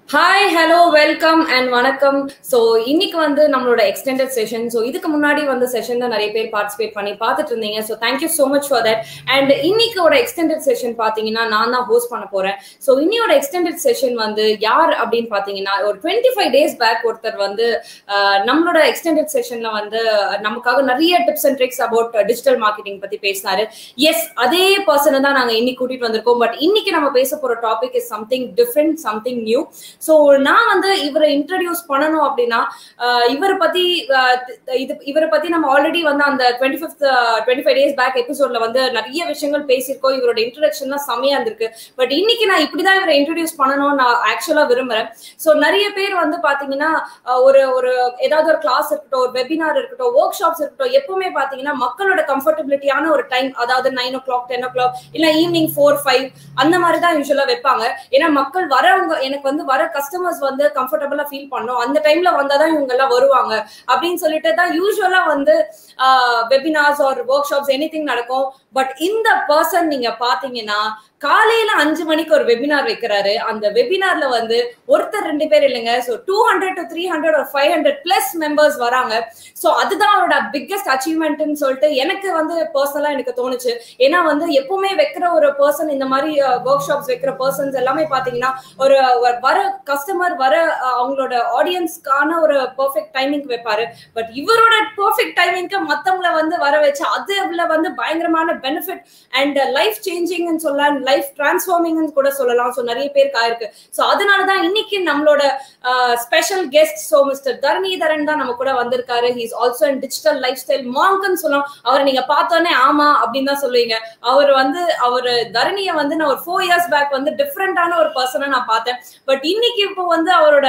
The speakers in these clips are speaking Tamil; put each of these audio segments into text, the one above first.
ஹாய் ஹலோ வெல்கம் அண்ட் வணக்கம் ஸோ இன்னைக்கு வந்து நம்மளோட எக்ஸ்டெண்டட் செஷன் ஸோ இதுக்கு முன்னாடி வந்து செஷன்ல நிறைய பேர் பார்ட்டிசிபேட் பண்ணி பார்த்துட்டு இருந்தீங்க so thank you so much for that and இன்னைக்கோட எக்ஸ்டெண்டட் செஷன் பார்த்தீங்கன்னா நான் தான் ஹோஸ்ட் பண்ண போறேன் ஸோ இன்னையோட எக்ஸ்டெண்டட் செஷன் வந்து யார் அப்படின்னு பார்த்தீங்கன்னா ஒரு டுவெண்ட்டி ஃபைவ் டேஸ் பேக் ஒருத்தர் வந்து ஆஹ், நம்மளோட எக்ஸ்டெண்டட் செஷன்ல வந்து நமக்காக நிறைய tips and tricks about digital marketing பத்தி பேசினாரு எஸ் அதே பர்சனை தான் நாங்க இன்னைக்கு கூட்டிட்டு வந்திருக்கோம் பட் இன்னைக்கு நம்ம பேச போற topic is something different something new so நான் வந்து இவரை இன்ட்ரடியூஸ் பண்ணணும் அப்படின்னா ஆஹ் இவரை பத்தி ஆஹ் தி- இது இவரை பத்தி நம்ம ஆல்ரெடி வந்து அந்த twenty fifth twenty five days back எபிசோட்ல வந்து நிறைய விஷயங்கள் பேசியிருக்கோம் இவரோட இன்ட்ரடக்ஷன்லாம் செமையா இருந்திருக்கு பட் இன்னைக்கு நான் இப்படிதான் இவரை இன்ட்ரடியூஸ் பண்ணணும்னு நான் ஆக்சுவலா விரும்புறேன் ஸோ நிறைய பேர் வந்து பாத்தீங்கன்னா ஆஹ் ஒரு ஒரு ஏதாவது ஒரு கிளாஸ் இருக்கட்டும் ஒரு வெபினார் இருக்கட்டும் ஒர்க் ஷாப்ஸ் இருக்கட்டும் எப்பவுமே பாத்தீங்கன்னா மக்களோட கம்ஃபர்டபிலிட்டியான ஒரு டைம் அதாவது nine o'clock ten o'clock இல்ல ஈவினிங் ஃபோர் ஃபைவ் அந்த மாதிரி தான் யூஸ்வலா வைப்பாங்க ஏன்னா மக்கள் வரவங்க எனக்கு வந்து வர கஸ்டமர்ஸ் வந்து கம்ஃபர்டபுளா ஃபீல் பண்ணும் அந்த டைம்ல வந்தாதான் இவங்க எல்லாம் வருவாங்க அப்படின்னு சொல்லிட்டு தான் யூஸ்வலா வந்து webinars or workshops any நடக்கும் பட் இந்த பர்சன் நீங்க பாத்தீங்கன்னா காலையில அஞ்சு மணிக்கு ஒரு வெபினார் வைக்கிறாரு அந்த வெபினார்ல வந்து ஒருத்தர் ரெண்டு பேர் இல்லைங்க so two hundred to three hundred ஒரு ஃபைவ் ஹண்ட்ரட் பிளஸ் மெம்பர்ஸ் வராங்க ஸோ அதுதான் அவரோட பிக்கஸ்ட் அச்சீவ்மெண்ட்னு சொல்லிட்டு எனக்கு வந்து பர்சனலா எனக்கு தோணுச்சு ஏன்னா வந்து எப்பவுமே வைக்கிற ஒரு பர்சன் இந்த மாதிரி ஒர்க் ஷாப்ஸ் வைக்கிற பர்சன்ஸ் எல்லாமே பாத்தீங்கன்னா ஒரு ஒரு வர கஸ்டமர் வர அஹ், அவங்களோட ஆடியன்ஸ்க்கான ஒரு பெர்ஃபெக்ட் டைமிங் வைப்பாரு பட் இவரோட பெர்ஃபெக்ட் டைமிங்க்கு மத்தவங்கள வந்து வர வச்சு அதுல வந்து பயங்கரமான பெனிஃபிட் அண்ட் லைஃப் சேஞ்சிங்னு சொல்லலாம் லைஃப் டிரான்ஸ்ஃபார்மிங்னு கூட சொல்லலாம் ஸோ நிறைய பேருக்கு ஆயிருக்கு ஸோ அதனால தான் இன்னைக்கு நம்மளோட special guest so mister Dharanidharan தான் நம்ம கூட வந்திருக்காரு he's also and digital life lifestyle மாங்க்னு சொல்லலாம் அவரை நீங்க பார்த்தோன்னே ஆமா அப்படின்னு தான் சொல்லுவீங்க அவர் வந்து அவர் தரணியை வந்து நான் ஒரு ஃபோர் இயர்ஸ் பேக் வந்து டிஃப்ரெண்டான ஒரு பர்சனை நான் பார்த்தேன் பட் இன்னைக்கு இப்போ வந்து அவரோட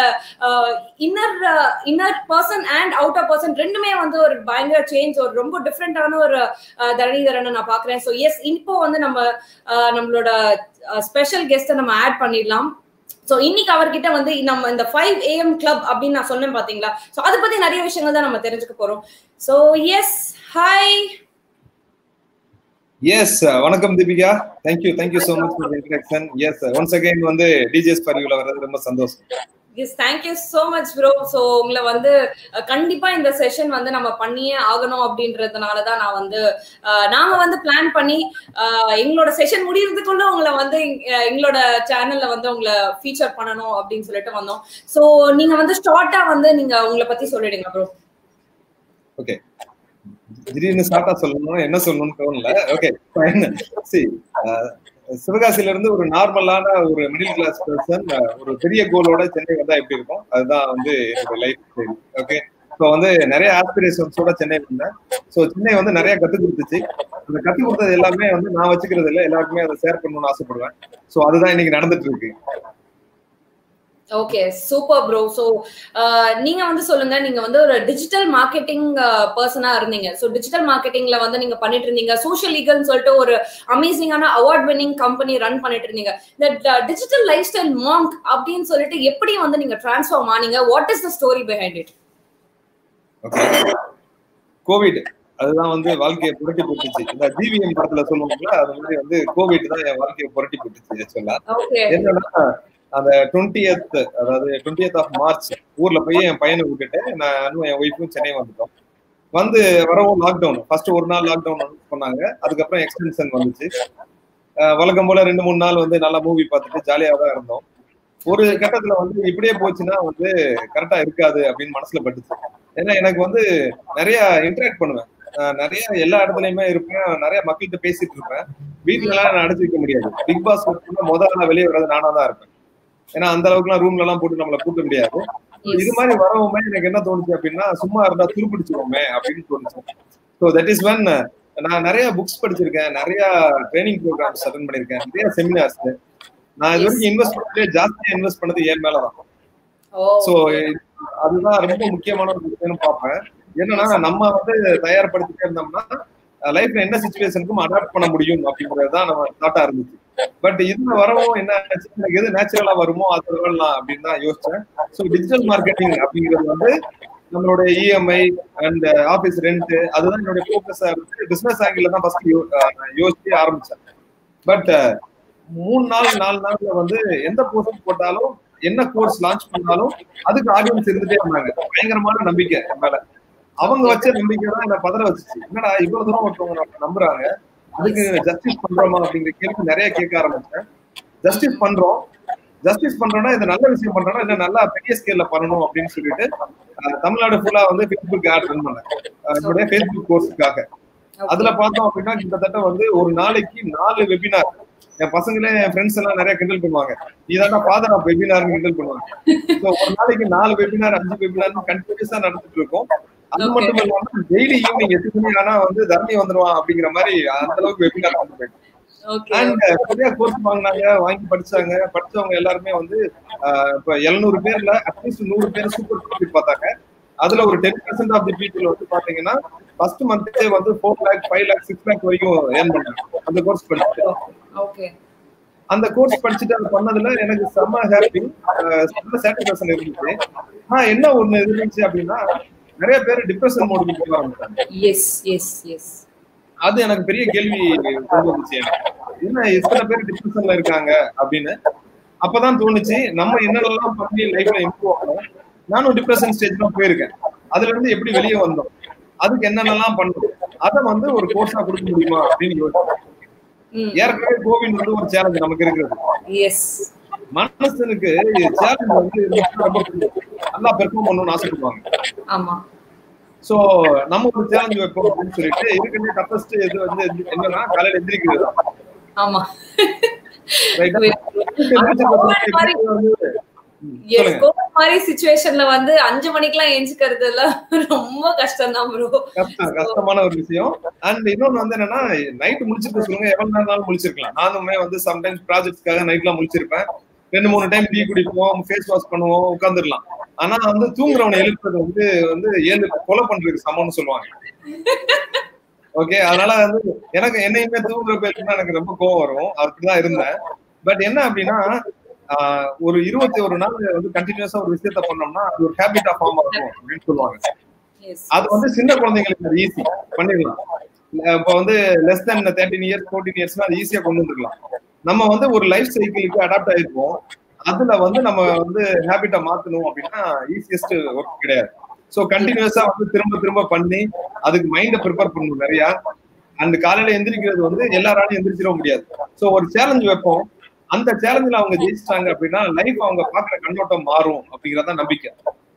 inner inner person and outer person ரெண்டுமே வந்து ஒரு பயங்கர சேஞ்ச் ஒரு ரொம்ப டிஃப்ரெண்டான ஒரு அஹ், தரணிதரனை நான் பாக்குறேன் ஸோ எஸ் இப்போ வந்து நம்ம அஹ், நம்மளோட ஸ்பெஷல் கெஸ்ட்டை நம்ம ஆட் பண்ணிடலாம் ஸோ இன்னைக்கு அவர்கிட்ட வந்து நம்ம இந்த ஃபைவ் ஏஎம் கிளப் அப்படின்னு நான் சொன்னேன் பாத்தீங்களா ஸோ அதை பத்தி நிறைய விஷயங்கள் தான் நம்ம தெரிஞ்சுக்க போறோம் ஸோ எஸ் ஹாய் எஸ் வணக்கம் Deepika thank you thank you so much for introduction yes once again வந்து டிஜேஸ் பரிவுல வர்றது ரொம்ப சந்தோஷம் yes thank you so much bro so உங்களை வந்து அஹ், கண்டிப்பா இந்த செஷன் வந்து நம்ம பண்ணியே ஆகணும் அப்படின்றதுனால தான் நான் வந்து அஹ், நாங்க வந்து பிளான் பண்ணி அஹ், எங்களோட செஷன் முடியறதுக்குள்ள உங்களை வந்து அஹ், எங்களோட சேனல்ல வந்து உங்களை ஃபீச்சர் பண்ணணும் அப்படின்னு சொல்லிட்டு வந்தோம் ஸோ நீங்க வந்து ஷார்ட்டா வந்து நீங்க உங்களை பத்தி சொல்லிடுங்க ப்ரோ ஓகே திடீர்னு ஸ்டார்டா சொல்லணும் என்ன சொல்லணும்னு தோணல ஓகே ஃபைன் சி சிவகாசில இருந்து ஒரு நார்மலான ஒரு மிடில் கிளாஸ் பர்சன் ஒரு பெரிய கோலோட சென்னை வந்தா எப்படி இருக்கும் அதுதான் வந்து என்னோட லைஃப் ஸ்டைல் ஓகே ஸோ வந்து நிறைய ஆஸ்பிரேஷன்ஸோட சென்னை வந்தேன் ஸோ சென்னை வந்து நிறைய கத்து கொடுத்துச்சு அந்த கத்து கொடுத்தது எல்லாமே வந்து நான் வச்சுக்கிறது இல்லை எல்லாருக்குமே அதை ஷேர் பண்ணணும்னு ஆசைப்படுவேன் ஸோ அதுதான் இன்னைக்கு நடந்துட்டு இருக்கு ஓகே சூப்பர் ப்ரோ ஸோ நீங்க வந்து சொல்லுங்க நீங்க வந்து ஒரு டிஜிட்டல் மார்க்கெட்டிங் பர்சனா இருந்தீங்க ஸோ டிஜிட்டல் மார்க்கெட்டிங்ல வந்து நீங்க பண்ணிட்டு இருந்தீங்க சோஷியல் லீகல்னு சொல்லிட்டு ஒரு அமேசிங்கான அவார்ட் வின்னிங் கம்பெனி ரன் பண்ணிட்டு இருந்தீங்க இந்த டிஜிட்டல் லைஃப் ஸ்டைல் மாங்க் அப்படின்னு சொல்லிட்டு எப்படி வந்து நீங்க டிரான்ஸ்ஃபார்ம் ஆனீங்க what is the story behind it okay Covid அதுதான் வந்து வாழ்க்கையை புரட்டி போட்டுச்சு இந்த ஜிவிஎம் படத்துல சொல்லுவாங்கல்ல அது மாதிரி வந்து கோவிட் தான் என் வாழ்க்கையை புரட்டி போட்டுச்சு ஆக்சுவலா ஓகே என்னன்னா அந்த டுவெண்ட்டியத் அதாவது டுவெண்ட்டியத் ஆஃப் மார்ச் ஊர்ல போய் என் பையனை விட்டுட்டு நானும் என் ஒய்ஃபும் சென்னை வந்துட்டோம் வந்து வரவும் லாக்டவுன் ஃபர்ஸ்ட் ஒரு நாள் லாக்டவுன் பண்ணாங்க அதுக்கப்புறம் எக்ஸ்டென்ஷன் வந்துச்சு அஹ் வழக்கம் போல ரெண்டு மூணு நாள் வந்து நல்லா மூவி பார்த்துட்டு ஜாலியா தான் இருந்தோம் ஒரு கட்டத்துல வந்து இப்படியே போச்சுன்னா வந்து கரெக்டா இருக்காது அப்படின்னு மனசுல பட்டுச்சு ஏன்னா எனக்கு வந்து நிறைய இன்டராக்ட் பண்ணுவேன் அஹ் நிறைய எல்லா இடத்துலயுமே இருப்பேன் நிறைய மக்கள்கிட்ட பேசிட்டு இருப்பேன் வீட்டுல எல்லாம் நான் அடைச்சு வைக்க முடியாது பிக் பாஸ் முதல்ல நான் வெளியே வர்றது நானா தான் இருப்பேன் ஏன்னா அந்த அளவுக்கு எல்லாம் ரூம்ல எல்லாம் போட்டு நம்மள கூட்ட முடியாது இது மாதிரி வரவுமே எனக்கு என்ன தோணுச்சு அப்படின்னா சும்மா இருந்தா துருப்பிடிச்சிருவோமே அப்படின்னு தோணுச்சு ஸோ தட் இஸ் ஒன் நான் நிறைய புக்ஸ் படிச்சிருக்கேன் நிறைய ட்ரைனிங் ப்ரோக்ராம்ஸ் அட்டன் பண்ணிருக்கேன் நிறைய செமினார்ஸ் நான் இது வரைக்கும் இன்வெஸ்ட் பண்ணதே ஜாஸ்தியா இன்வெஸ்ட் பண்ணது என் மேலதான் ஸோ அதுதான் ரொம்ப முக்கியமான ஒரு விஷயம்னு பார்ப்பேன் என்னன்னா நம்ம வந்து தயார்படுத்திட்டே இருந்தோம்னா லைஃப்ல என்ன சுச்சுவேஷனுக்கும் அடாப்ட் பண்ண முடியும் அப்படிங்கிறது தான் நம்ம தாட்டா இருந்துச்சு பட் இதுல வரவும் என்ன ஆச்சு எனக்கு எது நேச்சுரலா வருமோ அது வரலாம் அப்படின்னு தான் யோசிச்சேன் ஸோ டிஜிட்டல் மார்க்கெட்டிங் அப்படிங்கிறது வந்து நம்மளோட இஎம்ஐ அண்ட் ஆபீஸ் ரெண்ட் அதுதான் என்னுடைய ஃபோக்கஸா இருந்து பிசினஸ் ஆங்கிள் தான் ஃபர்ஸ்ட் யோசிச்சு ஆரம்பிச்சேன் பட் மூணு நாள் நாலு நாள்ல வந்து எந்த போஸ்ட் போட்டாலும் என்ன கோர்ஸ் லான்ச் பண்ணாலும் அதுக்கு ஆடியன்ஸ் இருந்துட்டே இருந்தாங்க பயங்கரமான நம்பிக்கை என் மேல அவங்க வச்ச நம்பிக்கை தான் என்ன பதற வச்சுச்சு என்னடா இவ்வளவு தூரம் ஒருத்தவங்க நம்ம நம்புறாங்க அதுக்கு ஜஸ்டிஸ் பண்றோமா அப்படிங்கிற கேள்வி நிறைய கேட்க ஆரம்பிச்சேன் ஜஸ்டிஸ் பண்றோம் ஜஸ்டிஸ் பண்றோம்னா இது நல்ல விஷயம் பண்றோம்னா இன்னும் நல்லா பெரிய ஸ்கேல்ல பண்ணணும் அப்படின்னு சொல்லிட்டு அஹ், தமிழ்நாடு ஃபுல்லா வந்து ஃபேஸ்புக் ஆட் ரன் பண்ணேன் அஹ், என்னுடைய ஃபேஸ்புக் கோர்ஸுக்காக அதுல பார்த்தோம் அப்படின்னா கிட்டத்தட்ட வந்து ஒரு நாளைக்கு நாலு வெபினார் என் பசங்களே என் ஃப்ரெண்ட்ஸ் எல்லாம் நிறைய கிண்டல் பண்ணுவாங்க நீதான் ஃபாதர் ஆஃப் வெபினார் கிண்டல் பண்ணுவாங்க So, ஒரு நாளைக்கு நாலு வெபினார் அஞ்சு வெபினார் கண்டினியூஸா நடந்துட்டு இருக்கோம் அது Okay. மட்டும் இல்லாம டெய்லி ஈவினிங் எட்டு மணி ஆனா வந்து தரணி வந்துருவான் அப்படிங்கிற மாதிரி அந்த அளவுக்கு வெபினார் வந்து போயிட்டு ஓகே அண்ட் நிறைய கோர்ஸ் வாங்கினாங்க வாங்கி படிச்சாங்க படிச்சவங்க எல்லாருமே வந்து ஆஹ், இப்ப எழுநூறு பேர்ல அட்லீஸ்ட் நூறு பேர் சூப்பர் ப்ராஃபிட் பார்த்தாங்க அதுல ஒரு ten percent of the people வந்து பாத்தீங்கன்னா ஃபர்ஸ்ட் மந்த்தே வந்து four lakh five lakh six lakh வரைக்கும் ஏர்ன் பண்ணாங்க அந்த கோர்ஸ் படிச்சுட்டு ஓகே அந்த கோர்ஸ் படிச்சுட்டு அது பண்ணதுல எனக்கு செம்ம ஹாப்பி செம்ம சாட்டிஸ்பேக்ஷன் இருந்துச்சு ஆனா என்ன ஒண்ணு இருந்துச்சு அப்படின்னா நிறைய பேர் டிப்ரெஷன் மோடுக்கு போக ஆரம்பிச்சாங்க எஸ் எஸ் எஸ் அது எனக்கு பெரிய கேள்வி கொண்டு வந்துச்சு எனக்கு என்ன எத்தனை பேர் டிப்ரெஷன்ல இருக்காங்க அப்படின்னு அப்பதான் தோணுச்சு நம்ம என்னென்னலாம் பண்ணி லைஃப்ல இம்ப்ரூவ் ஆகணும் நானும் டிப்ரெஷன் ஸ்டேஜ் தான் போயிருக்கேன் அதுல இருந்து எப்படி வெளியே வந்தோம் அதுக்கு என்னென்னலாம் பண்ணணும் அதை வந்து ஒரு கோர்ஸா கொடுக்க முடியுமா அப்படின்னு யோசிச்சேன் ம் ஏற்கனவே கோவிட் வந்து ஒரு சேலஞ்ச் நமக்கு இருக்கிறது எஸ் மனசனுக்கு சேலஞ்ச் வந்து ரொம்ப பிடிக்கும். நல்லா பெர்ஃபார்ம் பண்ணணும்னு ஆசைப்படுவாங்க ஆமா சோ நம்ம ஒரு சேலஞ்ச் வைப்போம் அப்படின்னு சொல்லிட்டு இருக்கிறதே டஃபஸ்ட் இது வந்து என்னன்னா காலையில எந்திரிக்கிறது தான். ஆமா Right ஆ? அந்த கோவிட் மாதிரி வந்து ம், எஸ் சொல்லுங்க கோவிட் மாதிரி சுச்சுவேஷன்ல வந்து அஞ்சு மணிக்கெல்லாம் எஞ்சிக்கிறது எல்லாம் ரொம்ப கஷ்டம் தான் ப்ரோ கஷ்டம் கஷ்டமான ஒரு விஷயம் அண்ட் இன்னொன்னு வந்து என்னன்னா நைட் முடிச்சிருக்க சொல்லுங்க எவ்வளவு நேரம் முடிச்சிருக்கலாம் நானுமே வந்து சம்டைம்ஸ் ப்ராஜெக்ட்ஸ்க்காக நைட்லாம் முடிச்சிருப்பேன் ரெண்டு மூணு டைம் டீ குடிப்போம் ஃபேஸ் வாஷ் பண்ணுவோம் உட்காந்துடலாம் ஆனா வந்து தூங்குறவனை எழுப்புறது வந்து வந்து ஏழு கொலை பண்றதுக்கு சமம்னு சொல்லுவாங்க ஓகே அதனால வந்து எனக்கு என்னையுமே தூங்குற பேருக்கு எனக்கு ரொம்ப கோவம் வரும் அப்படிதான் இருந்தேன் பட் என்ன அப்படின்னா ஆஹ், ஒரு இருபத்தி ஒரு நாள் வந்து கண்டினியூஸா ஒரு விஷயத்த பண்ணோம்னா அது ஒரு ஹேபிட்டா ஃபார்ம் ஆகும் அப்படின்னு சொல்லுவாங்க எஸ் அது வந்து சின்ன குழந்தைங்களுக்கு அது ஈஸி பண்ணிடலாம் இப்போ வந்து less than thirteen years fourteen இயர்ஸ்னா அது ஈஸியா கொண்டு வந்துடலாம் நம்ம வந்து ஒரு லைஃப் சைக்கிளுக்கு அடாப்ட் ஆயிருப்போம் அதுல வந்து நம்ம வந்து ஹேபிட்டை மாத்தணும் அப்படின்னா ஈஸியஸ்ட் ஒர்க் கிடையாது ஸோ கண்டினியூஸா வந்து திரும்ப திரும்ப பண்ணி அதுக்கு மைண்டை ப்ரிப்பேர் பண்ணணும் நிறைய அந்த காலையில எந்திரிக்கிறது வந்து எல்லாராலையும் எந்திரிச்சிட முடியாது ஸோ ஒரு சேலஞ்ச் வைப்போம் அந்த சேலஞ்சில் அவங்க ஜெயிச்சிட்டாங்க அப்படின்னா லைஃப் அவங்க பார்க்குற கண்ணோட்டம் மாறும் அப்படிங்கறத நம்பிக்கை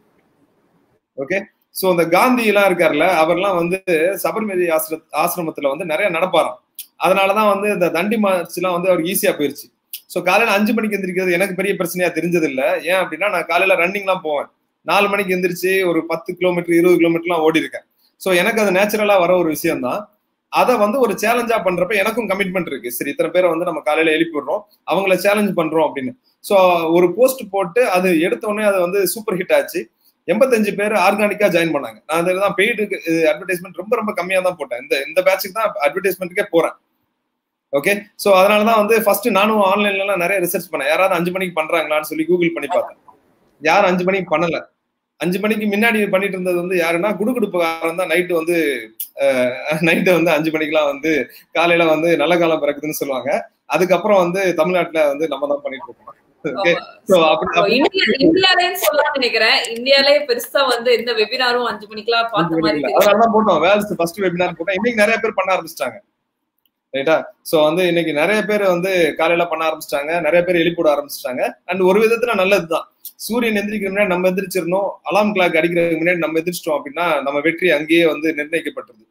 ஓகே சோ இந்த காந்தி எல்லாம் இருக்காருல்ல அவர்லாம் வந்து சபர்மதி ஆசிர ஆசிரமத்துல வந்து நிறைய நடப்பாராம் அதனாலதான் வந்து இந்த தண்டி மார்ச் எல்லாம் வந்து அவருக்கு ஈஸியா போயிருச்சு சோ காலையில அஞ்சு மணிக்கு எந்திரிக்கிறது எனக்கு பெரிய பிரச்சனையா தெரிஞ்சது இல்ல ஏன் அப்படின்னா நான் காலையில ரன்னிங் எல்லாம் போவேன் நாலு மணிக்கு எந்திரிச்சு ஒரு பத்து கிலோமீட்டர் இருபது கிலோமீட்டர்லாம் ஓடி இருக்கேன் சோ எனக்கு அது நேச்சுரலா வர ஒரு விஷயம் தான் அதை வந்து ஒரு சேலஞ்சா பண்றப்ப எனக்கும் கமிட்மெண்ட் இருக்கு சரி இத்தனை பேரை வந்து நம்ம காலையில எழுப்பி விடுறோம் அவங்கள சேலஞ்ச் பண்றோம் அப்படின்னு சோ ஒரு போஸ்ட் போட்டு அது எடுத்த உடனே அது வந்து சூப்பர் ஹிட் ஆச்சு எண்பத்தஞ்சு பேர் ஆர்கானிக்கா ஜாயின் பண்ணாங்க நான் அதில் தான் பெய்டு அட்வர்டைஸ்மெண்ட் ரொம்ப ரொம்ப கம்மியா தான் போட்டேன் இந்த இந்த பேட்சுக்கு தான் அட்வர்டைஸ்மெண்ட்டுக்கே போறேன் ஓகே சோ அதனால தான் வந்து ஃபர்ஸ்ட் நானும் ஆன்லைன்ல எல்லாம் நிறைய ரிசர்ச் பண்ணேன் யாராவது அஞ்சு மணிக்கு பண்றாங்களான்னு சொல்லி கூகுள் பண்ணி பார்த்தேன் யாரும் அஞ்சு மணிக்கு பண்ணல அஞ்சு மணிக்கு முன்னாடி பண்ணிட்டு இருந்தது வந்து யாருன்னா குடுகுடுப்புக்காரன் தான் நைட்டு வந்து நைட்டு வந்து அஞ்சு மணிக்கெல்லாம் வந்து காலையில வந்து நல்ல காலம் பிறக்குதுன்னு சொல்லுவாங்க அதுக்கப்புறம் வந்து தமிழ்நாட்டுல வந்து நம்ம தான் பண்ணிட்டு இருக்கோம் ஓகே சோ அப்படி அப்படி இந்தியா இந்தியாலயும் சொல்லலாம் நினைக்கிறேன் இந்தியாலே பெருசா வந்து எந்த வெபினாரும் அஞ்சு மணிக்கெல்லாம் அஞ்சு பார்த்த மாதிரி மணிக்கு தெரியும் அதனாலதான் போட்டோம் வேல்ஸ் ஃபர்ஸ்ட் வெபினார் போட்டோம் இன்னைக்கு நிறைய பேர் பண்ண ஆரம்பிச்சிட்டாங்க ரைட்டா சோ வந்து இன்னைக்கு நிறைய பேர் வந்து காலையில பண்ண ஆரம்பிச்சிட்டாங்க நிறைய பேர் எழுப்பிட ஆரம்பிச்சிட்டாங்க அண்ட் ஒரு விதத்துல நல்லதுதான் சூரியன் எந்திரிக்கிற முன்னாடி நம்ம எந்திரிச்சிடணும் அலாம் கிளாக் அடிக்கிறதுக்கு முன்னாடி நம்ம எந்திரிச்சிட்டோம் அப்படின்னா நம்ம வெற்றி அங்கேயே வந்து நிர்ணயிக்கப்பட்டது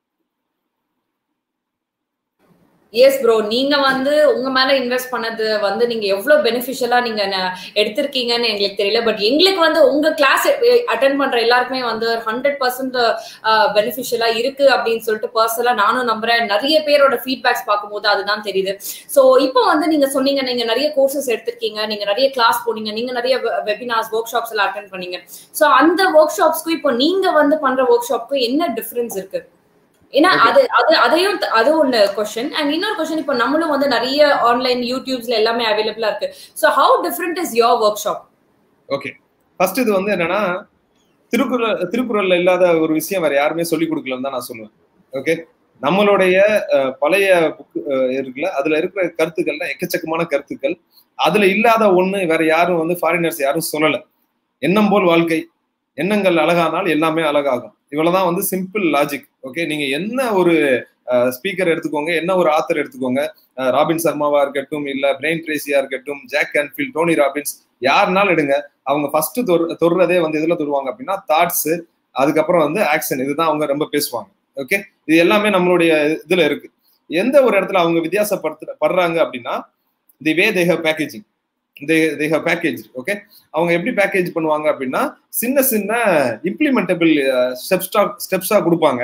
எஸ் ப்ரோ நீங்க வந்து உங்க மேல இன்வெஸ்ட் பண்ணது வந்து நீங்க எவ்வளவு பெனிஃபிஷியலா நீங்க ந- எடுத்திருக்கீங்கன்னு எங்களுக்கு தெரியல பட் எங்களுக்கு வந்து உங்க கிளாஸ் அட்டன் பண்ற எல்லாருக்குமே வந்து ஹண்ட்ரட் பர்சன்ட் பெனிஃபிஷியலா இருக்கு அப்படின்னு சொல்லிட்டு பர்சனலா நானும் நம்புறேன் நிறைய பேரோட ஃபீட்பேக்ஸ் பார்க்கும்போது அதுதான் தெரியுது சோ இப்போ வந்து நீங்க சொன்னீங்க நீங்க நிறைய கோர்சஸ் எடுத்திருக்கீங்க நீங்க நிறைய கிளாஸ் போனீங்க நீங்க நிறைய வெபினார்ஸ் ஒர்க் ஷாப்ஸ் எல்லாம் அட்டன் பண்ணீங்க சோ அந்த ஒர்க் ஷாப்ஸ்க்கும் இப்போ நீங்க வந்து பண்ற ஒர்க் ஷாப்க்கும் என்ன டிஃபரன்ஸ் இருக்கு ஏன்னா அது அது அதையும் த- அது ஒண்ணு கொஸ்டின் அண்ட் இன்னொரு கொஸ்டின் இப்போ நம்மளும் வந்து நிறைய ஆன்லைன் யூடியூப்ஸ்ல எல்லாமே அவைலபிளா இருக்கு so how different is your workshop okay first இது வந்து என்னன்னா திருக்குறள் திருக்குறள்ல இல்லாத ஒரு விஷயம் வேற யாருமே சொல்லி கொடுக்கலன்னு தான் நான் சொல்லுவேன் ஓகே நம்மளுடைய பழைய புக் இருக்குல்ல அதுல இருக்கிற கருத்துக்கள்ல எக்கச்சக்கமான கருத்துக்கள் அதுல இல்லாத ஒண்ணு வேற யாரும் வந்து ஃபாரினர்ஸ் யாரும் சொல்லல எண்ணம் போல் வாழ்க்கை எண்ணங்கள் அழகானால் எல்லாமே அழகாகும் இவ்வளவுதான் வந்து சிம்பிள் லாஜிக் ஓகே நீங்க என்ன ஒரு ஸ்பீக்கர் எடுத்துக்கோங்க என்ன ஒரு ஆத்தர் எடுத்துக்கோங்க ராபின் சர்மாவா இருக்கட்டும் இல்ல பிரெயின் ட்ரேசியா இருக்கட்டும் ஜாக் அன்ஃபீல் டோனி ராபின்ஸ் யாருனாலும் எடுங்க அவங்க ஃபர்ஸ்ட் தொடுறதே வந்து எதுல தொடுவாங்க அப்படின்னா தாட்ஸ் அதுக்கப்புறம் வந்து ஆக்ஷன் இதுதான் அவங்க ரொம்ப பேசுவாங்க ஓகே இது எல்லாமே நம்மளுடைய இதுல இருக்கு எந்த ஒரு இடத்துல அவங்க வித்தியாசப்படுத்த படுறாங்க அப்படின்னா the way they have packaging they they have package okay அவங்க எப்படி பேக்கேஜ் பண்ணுவாங்க அப்படின்னா சின்ன சின்ன இம்ப்ளிமெண்டபிள் ஸ்டெப்ஸ்டா ஸ்டெப்ஸா கொடுப்பாங்க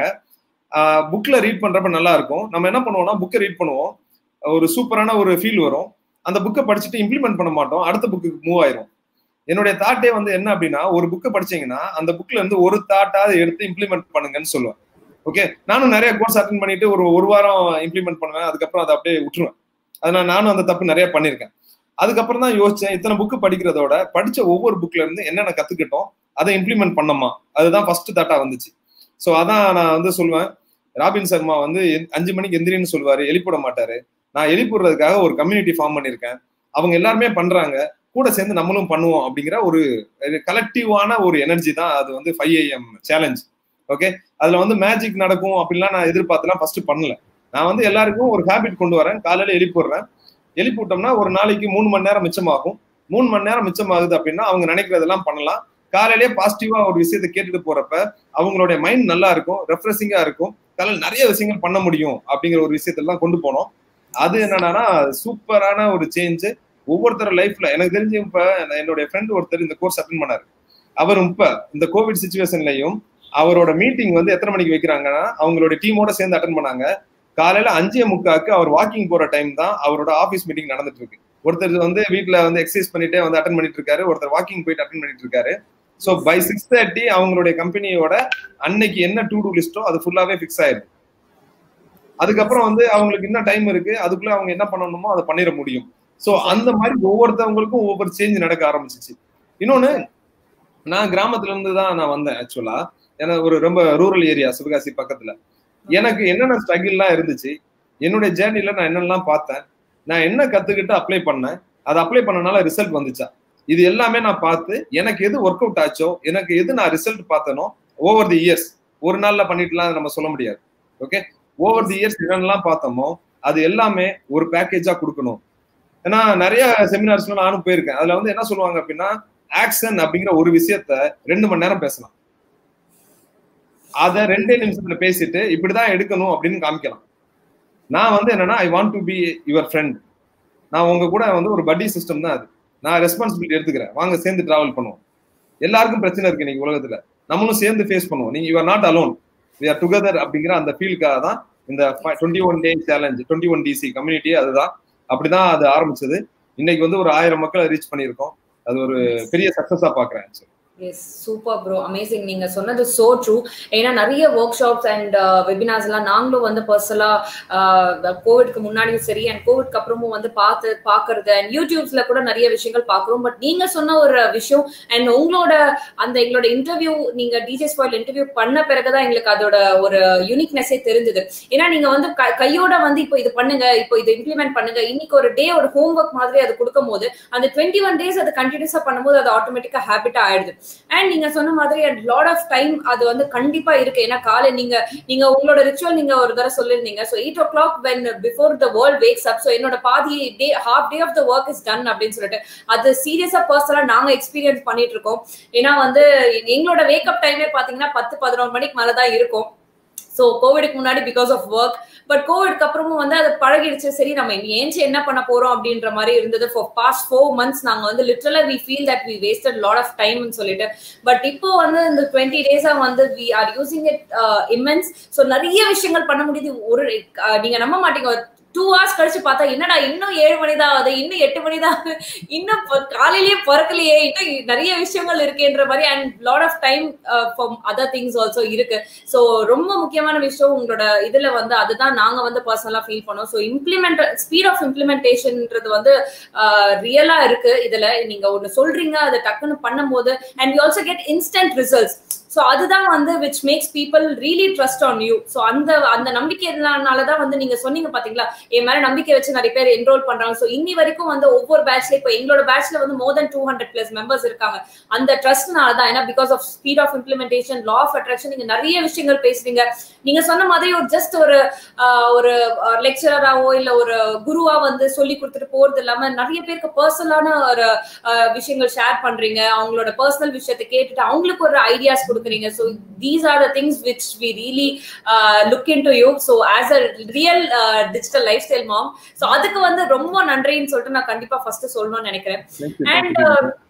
புக்ல ரீட் பண்றப்ப நல்லா இருக்கும் நம்ம என்ன பண்ணுவோம்னா புக்கை ரீட் பண்ணுவோம் ஒரு சூப்பரான ஒரு ஃபீல் வரும் அந்த புக்கை படிச்சுட்டு இம்ப்ளிமெண்ட் பண்ண மாட்டோம் அடுத்த புக்கு மூவ் ஆயிரும் என்னுடைய தாட்டே வந்து என்ன அப்படின்னா ஒரு புக்கை படிச்சீங்கன்னா அந்த புக்ல இருந்து ஒரு தாட்டாவது எடுத்து இம்ப்ளிமெண்ட் பண்ணுங்கன்னு சொல்லுவேன் ஓகே நானும் நிறைய கோர்ஸ் அட்டன் பண்ணிட்டு ஒரு ஒரு வாரம் இம்ப்ளிமெண்ட் பண்ணுவேன் அதுக்கப்புறம் அதை அப்படியே விட்டுருவேன் அதனால நானும் அந்த தப்பு நிறைய பண்ணியிருக்கேன் அதுக்கப்புறம் தான் யோசிச்சேன் இத்தனை புக்கு படிக்கிறதோட படிச்ச ஒவ்வொரு புக்ல இருந்து என்னென்ன கத்துக்கிட்டோம் அதை இம்ப்ளிமெண்ட் பண்ணமா அதுதான் ஃபர்ஸ்ட் தாட்டா வந்துச்சு ஸோ அதான் நான் வந்து சொல்லுவேன் ராபின் சர்மா வந்து அஞ்சு மணிக்கு எந்திரின்னு சொல்லுவாரு எழுப்பிட மாட்டாரு நான் எழுப்பிடுறதுக்காக ஒரு கம்யூனிட்டி ஃபார்ம் பண்ணியிருக்கேன் அவங்க எல்லாருமே பண்றாங்க கூட சேர்ந்து நம்மளும் பண்ணுவோம் அப்படிங்கிற ஒரு கலெக்டிவான ஒரு எனர்ஜி தான் அது வந்து ஃபைவ் ஏஎம் சேலஞ்ச் ஓகே அதுல வந்து மேஜிக் நடக்கும் அப்படின்லாம் நான் எதிர்பார்த்துலாம் ஃபர்ஸ்ட் பண்ணல நான் வந்து எல்லாருக்கும் ஒரு ஹேபிட் கொண்டு வரேன் காலையில எழுப்பிடுறேன் எழுப்பி விட்டோம்னா ஒரு நாளைக்கு மூணு மணி நேரம் மிச்சமாகும் மூணு மணி நேரம் மிச்சமாகுது அப்படின்னா அவங்க நினைக்கிறதெல்லாம் பண்ணலாம் காலையிலேயே பாசிட்டிவா ஒரு விஷயத்த கேட்டுட்டு போறப்ப அவங்களுடைய மைண்ட் நல்லா இருக்கும் ரெஃப்ரெஷிங்கா இருக்கும் காலையில் நிறைய விஷயங்கள் பண்ண முடியும் அப்படிங்கிற ஒரு விஷயத்தெல்லாம் கொண்டு போனோம் அது என்னன்னா சூப்பரான ஒரு சேஞ்ச் ஒவ்வொருத்தர் லைஃப்ல எனக்கு தெரிஞ்சு இப்ப என்னுடைய ஃப்ரெண்ட் ஒருத்தர் இந்த கோர்ஸ் அட்டன் பண்ணாரு அவர் இப்ப இந்த கோவிட் சுச்சுவேஷன்லயும் அவரோட மீட்டிங் வந்து எத்தனை மணிக்கு வைக்கிறாங்கன்னா அவங்களோட டீமோட சேர்ந்து அட்டன் பண்ணாங்க காலையில அஞ்சே முக்காக்கு அவர் வாக்கிங் போற டைம் தான் அவரோட ஆஃபீஸ் மீட்டிங் நடந்துட்டு இருக்கு ஒருத்தர் வந்து வீட்டுல வந்து எக்ஸசைஸ் பண்ணிட்டே வந்து அட்டன் பண்ணிட்டு இருக்காரு ஒருத்தர் வாக்கிங் போயிட்டு அட்டன் பண்ணிட்டு இருக்காரு ஸோ பை சிக்ஸ் தேர்ட்டி அவங்களுடைய கம்பெனியோட அன்னைக்கு என்ன டூ டூ லிஸ்டோ அது ஃபுல்லாவே ஃபிக்ஸ் ஆயிருக்கு அதுக்கப்புறம் வந்து அவங்களுக்கு என்ன டைம் இருக்கு அதுக்குள்ள அவங்க என்ன பண்ணணுமோ அதை பண்ணிட முடியும் ஸோ அந்த மாதிரி ஒவ்வொருத்தவங்களுக்கும் ஒவ்வொரு சேஞ்ச் நடக்க ஆரம்பிச்சிச்சு இன்னொன்னு நான் கிராமத்துல இருந்து தான் நான் வந்தேன் ஆக்சுவலா ஏன்னா ஒரு ரொம்ப ரூரல் ஏரியா சிவகாசி பக்கத்துல எனக்கு என்னென்ன ஸ்ட்ரகிள்லாம் இருந்துச்சு என்னுடைய ஜேர்னில நான் என்னெல்லாம் பார்த்தேன் நான் என்ன கத்துக்கிட்டு அப்ளை பண்ணேன் அதை அப்ளை பண்ணனால ரிசல்ட் வந்துச்சா இது எல்லாமே நான் பார்த்து எனக்கு எது ஒர்க் அவுட் ஆச்சோ எனக்கு எது நான் ரிசல்ட் பார்த்தனோ ஓவர் தி இயர்ஸ் ஒரு நாள்ல பண்ணிட்டுலாம் நம்ம சொல்ல முடியாது ஓகே ஓவர் தி இயர்ஸ் என்னென்னலாம் பார்த்தோமோ அது எல்லாமே ஒரு பேக்கேஜா கொடுக்கணும் ஏன்னா நிறைய செமினார்ஸ்ல நானும் போயிருக்கேன் அதுல வந்து என்ன சொல்லுவாங்க அப்படின்னா ஆக்ஷன் அப்படிங்கிற ஒரு விஷயத்த ரெண்டு மணி நேரம் பேசலாம் அத ரெண்டே நிமிஷத்துல பேசிட்டு இப்படிதான் எடுக்கணும் அப்படின்னு காமிக்கலாம் நான் வந்து என்னன்னா I want to be your friend நான் உங்க கூட வந்து ஒரு பட்டி சிஸ்டம் தான் அது நான் ரெஸ்பான்சிபிலிட்டி எடுத்துக்கிறேன் வாங்க சேர்ந்து டிராவல் பண்ணுவோம் எல்லாருக்கும் பிரச்சனை இருக்கு இன்னைக்கு உலகத்துல நம்மளும் சேர்ந்து ஃபேஸ் பண்ணுவோம் நீங்க you are not alone we are together அப்படிங்கிற அந்த ஃபீலுக்காக தான் இந்த twenty one day challenge twenty one DC community அதுதான் அப்படிதான் அது ஆரம்பிச்சது இன்னைக்கு வந்து ஒரு ஆயிரம் மக்களை ரீச் பண்ணியிருக்கோம் அது ஒரு பெரிய சக்சஸா பாக்குறேன் எஸ் சூப்பர் ப்ரோ அமேசிங் நீங்க சொன்னது சோ ட்ரூ ஏன்னா நிறைய ஒர்க் ஷாப்ஸ் அண்ட் வெபினார்ஸ் எல்லாம் நாங்களும் வந்து பர்சனலா கோவிட்க்கு முன்னாடியும் சரி அண்ட் கோவிட்க்கு அப்புறமும் வந்து பார்த்து பாக்குறது அண்ட் யூடியூப்ஸ்ல கூட நிறைய விஷயங்கள் பாக்குறோம் பட் நீங்க சொன்ன ஒரு விஷயம் அண்ட் உங்களோட அந்த எங்களோட இன்டர்வியூ நீங்க டிஜே ஸ்பாயில் இன்டர்வியூ பண்ண பிறகுதான் எங்களுக்கு அதோட ஒரு யூனிக்னஸே தெரிஞ்சது ஏன்னா நீங்க வந்து கையோட வந்து இப்போ இது பண்ணுங்க இப்போ இது இம்ப்ளிமெண்ட் பண்ணுங்க இன்னைக்கு ஒரு டே ஒரு ஹோம் ஒர்க் மாதிரி அது கொடுக்கும் போது அந்த டுவெண்ட்டி ஒன் டேஸ் அது கண்டினியூஸா பண்ணும்போது அது ஆட்டோமேட்டிக்கா ஹேபிட்டா ஆயிடுது அண்ட் நீங்க சொன்ன மாதிரி அட் லாட் ஆஃப் டைம் அது வந்து கண்டிப்பா இருக்கு ஏன்னா காலை நீங்க நீங்க உங்களோட ரிச்சுவல் நீங்க ஒரு தடவை சொல்லிருந்தீங்க so eight o'clock when before the world wakes up so என்னோட பாதி day half day of the work is done அப்படின்னு சொல்லிட்டு அது சீரியஸா பர்சனலா நாங்க எக்ஸ்பீரியன்ஸ் பண்ணிட்டு இருக்கோம் ஏன்னா வந்து எங்களோட வேக்கப் டைமே பாத்தீங்கன்னா பத்து பதினோரு மணிக்கு மேலதான் இருக்கும் ஸோ கோவிடுக்கு முன்னாடி பிகாஸ் ஆஃப் ஒர்க் பட் கோவிட்க்கு அப்புறமும் வந்து அது பழகிடுச்சு சரி நம்ம ஏஞ்சி என்ன பண்ண போறோம் அப்படின்ற மாதிரி இருந்தது ஃபார் பாஸ்ட் ஃபோர் மந்த்ஸ் நாங்க வந்து லிட்டரலா we feel that we wasted lot of டைம்னு சொல்லிட்டு பட் இப்போ வந்து இந்த டுவெண்ட்டி டேஸா வந்து we are using it immense so நிறைய விஷயங்கள் பண்ண முடியுது ஒரு நீங்க நம்ப மாட்டீங்க டூ ஹவர்ஸ் கழிச்சு பார்த்தா என்னடா இன்னும் ஏழு மணி தான் ஆகுது இன்னும் எட்டு மணி தான் இன்னும் காலையிலேயே பிறக்கலையே இன்னும் நிறைய விஷயங்கள் இருக்குன்ற மாதிரி and lot of time for other things also இருக்கு ஸோ ரொம்ப முக்கியமான விஷயம் உங்களோட இதுல வந்து அதுதான் நாங்க வந்து பர்சனலா ஃபீல் பண்ணோம் ஸோ இம்ப்ளிமெண்ட் ஸ்பீட் ஆஃப் இம்ப்ளிமெண்டேஷன்ன்றது வந்து ரியலா இருக்கு இதுல நீங்க ஒன்னு சொல்றீங்க அதை டக்குன்னு பண்ணும்போது and you also get instant results so அதுதான் வந்து which makes people really trust on you so அந்த அந்த நம்பிக்கைனாலதான் வந்து நீங்க சொன்னீங்க பாத்தீங்களா என் மேல நம்பிக்கை வச்சு நிறைய பேர் என்ரோல் பண்றாங்க ஸோ இன்னி வரைக்கும் வந்து ஒவ்வொரு பேட்ச்ல இப்போ எங்களோட பேட்ச்ல வந்து more then two hundred plus members இருக்காங்க அந்த ட்ரஸ்ட்னால தான் ஏன்னா because of speed of implementation law of attraction நீங்க நிறைய விஷயங்கள் பேசுறீங்க நீங்க சொன்ன மாதிரி ஒரு ஜஸ்ட் ஒரு ஒரு லெக்சரராவோ இல்ல ஒரு குருவா வந்து சொல்லி கொடுத்துட்டு போறது இல்லாம நிறைய பேருக்கு பர்சனலான ஒரு விஷயங்கள் ஷேர் பண்றீங்க அவங்களோட பர்சனல் விஷயத்தை கேட்டுட்டு அவங்களுக்கு ஒரு ஐடியாஸ் கொடுக்குறீங்க so these are the things which we really look in to you so as a real digital life lifestyle mom so அதுக்கு வந்து ரொம்ப நன்றின்னு சொல்லிட்டு நான் கண்டிப்பா ஃபர்ஸ்ட் சொல்லணும்னு நினைக்கிறேன் and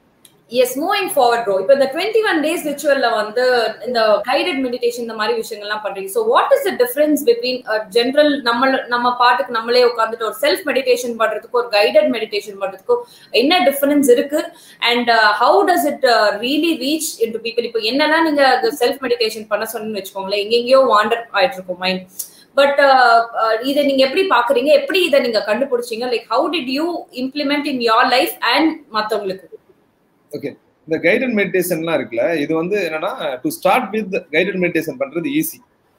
yes moving forward bro இப்போ இந்த டுவெண்ட்டி ஒன் டேஸ் ரிச்சுவல்ல வந்து இந்த கைடட் மெடிடேஷன் இந்த மாதிரி விஷயங்கள்லாம் பண்றீங்க so what is the difference between general நம்ம நம்ம பாட்டுக்கு நம்மளே உட்காந்துட்டு ஒரு செல்ஃப் மெடிடேஷன் பண்றதுக்கு ஒரு கைடட் மெடிடேஷன் பண்றதுக்கும் என்ன டிஃபரன்ஸ் இருக்கு and how does it really reach in to people இப்போ என்னெல்லாம் நீங்க செல்ஃப் மெடிடேஷன் பண்ண சொன்னு வச்சுக்கோங்களேன் எங்கெங்கேயோ வாண்டர் ஆயிட்டு இருக்கும் மைண்ட் பட் இதை நீங்க எப்படி பாக்குறீங்க எப்படி இதை நீங்க கண்டுபிடிச்சீங்க like how did you implement in your life and மத்தவங்களுக்கு ஓகே இந்த கைடட் மெடிடேஷன்லாம் இருக்குல்ல இது வந்து என்னன்னா to start with guided meditation பண்றது ஈஸி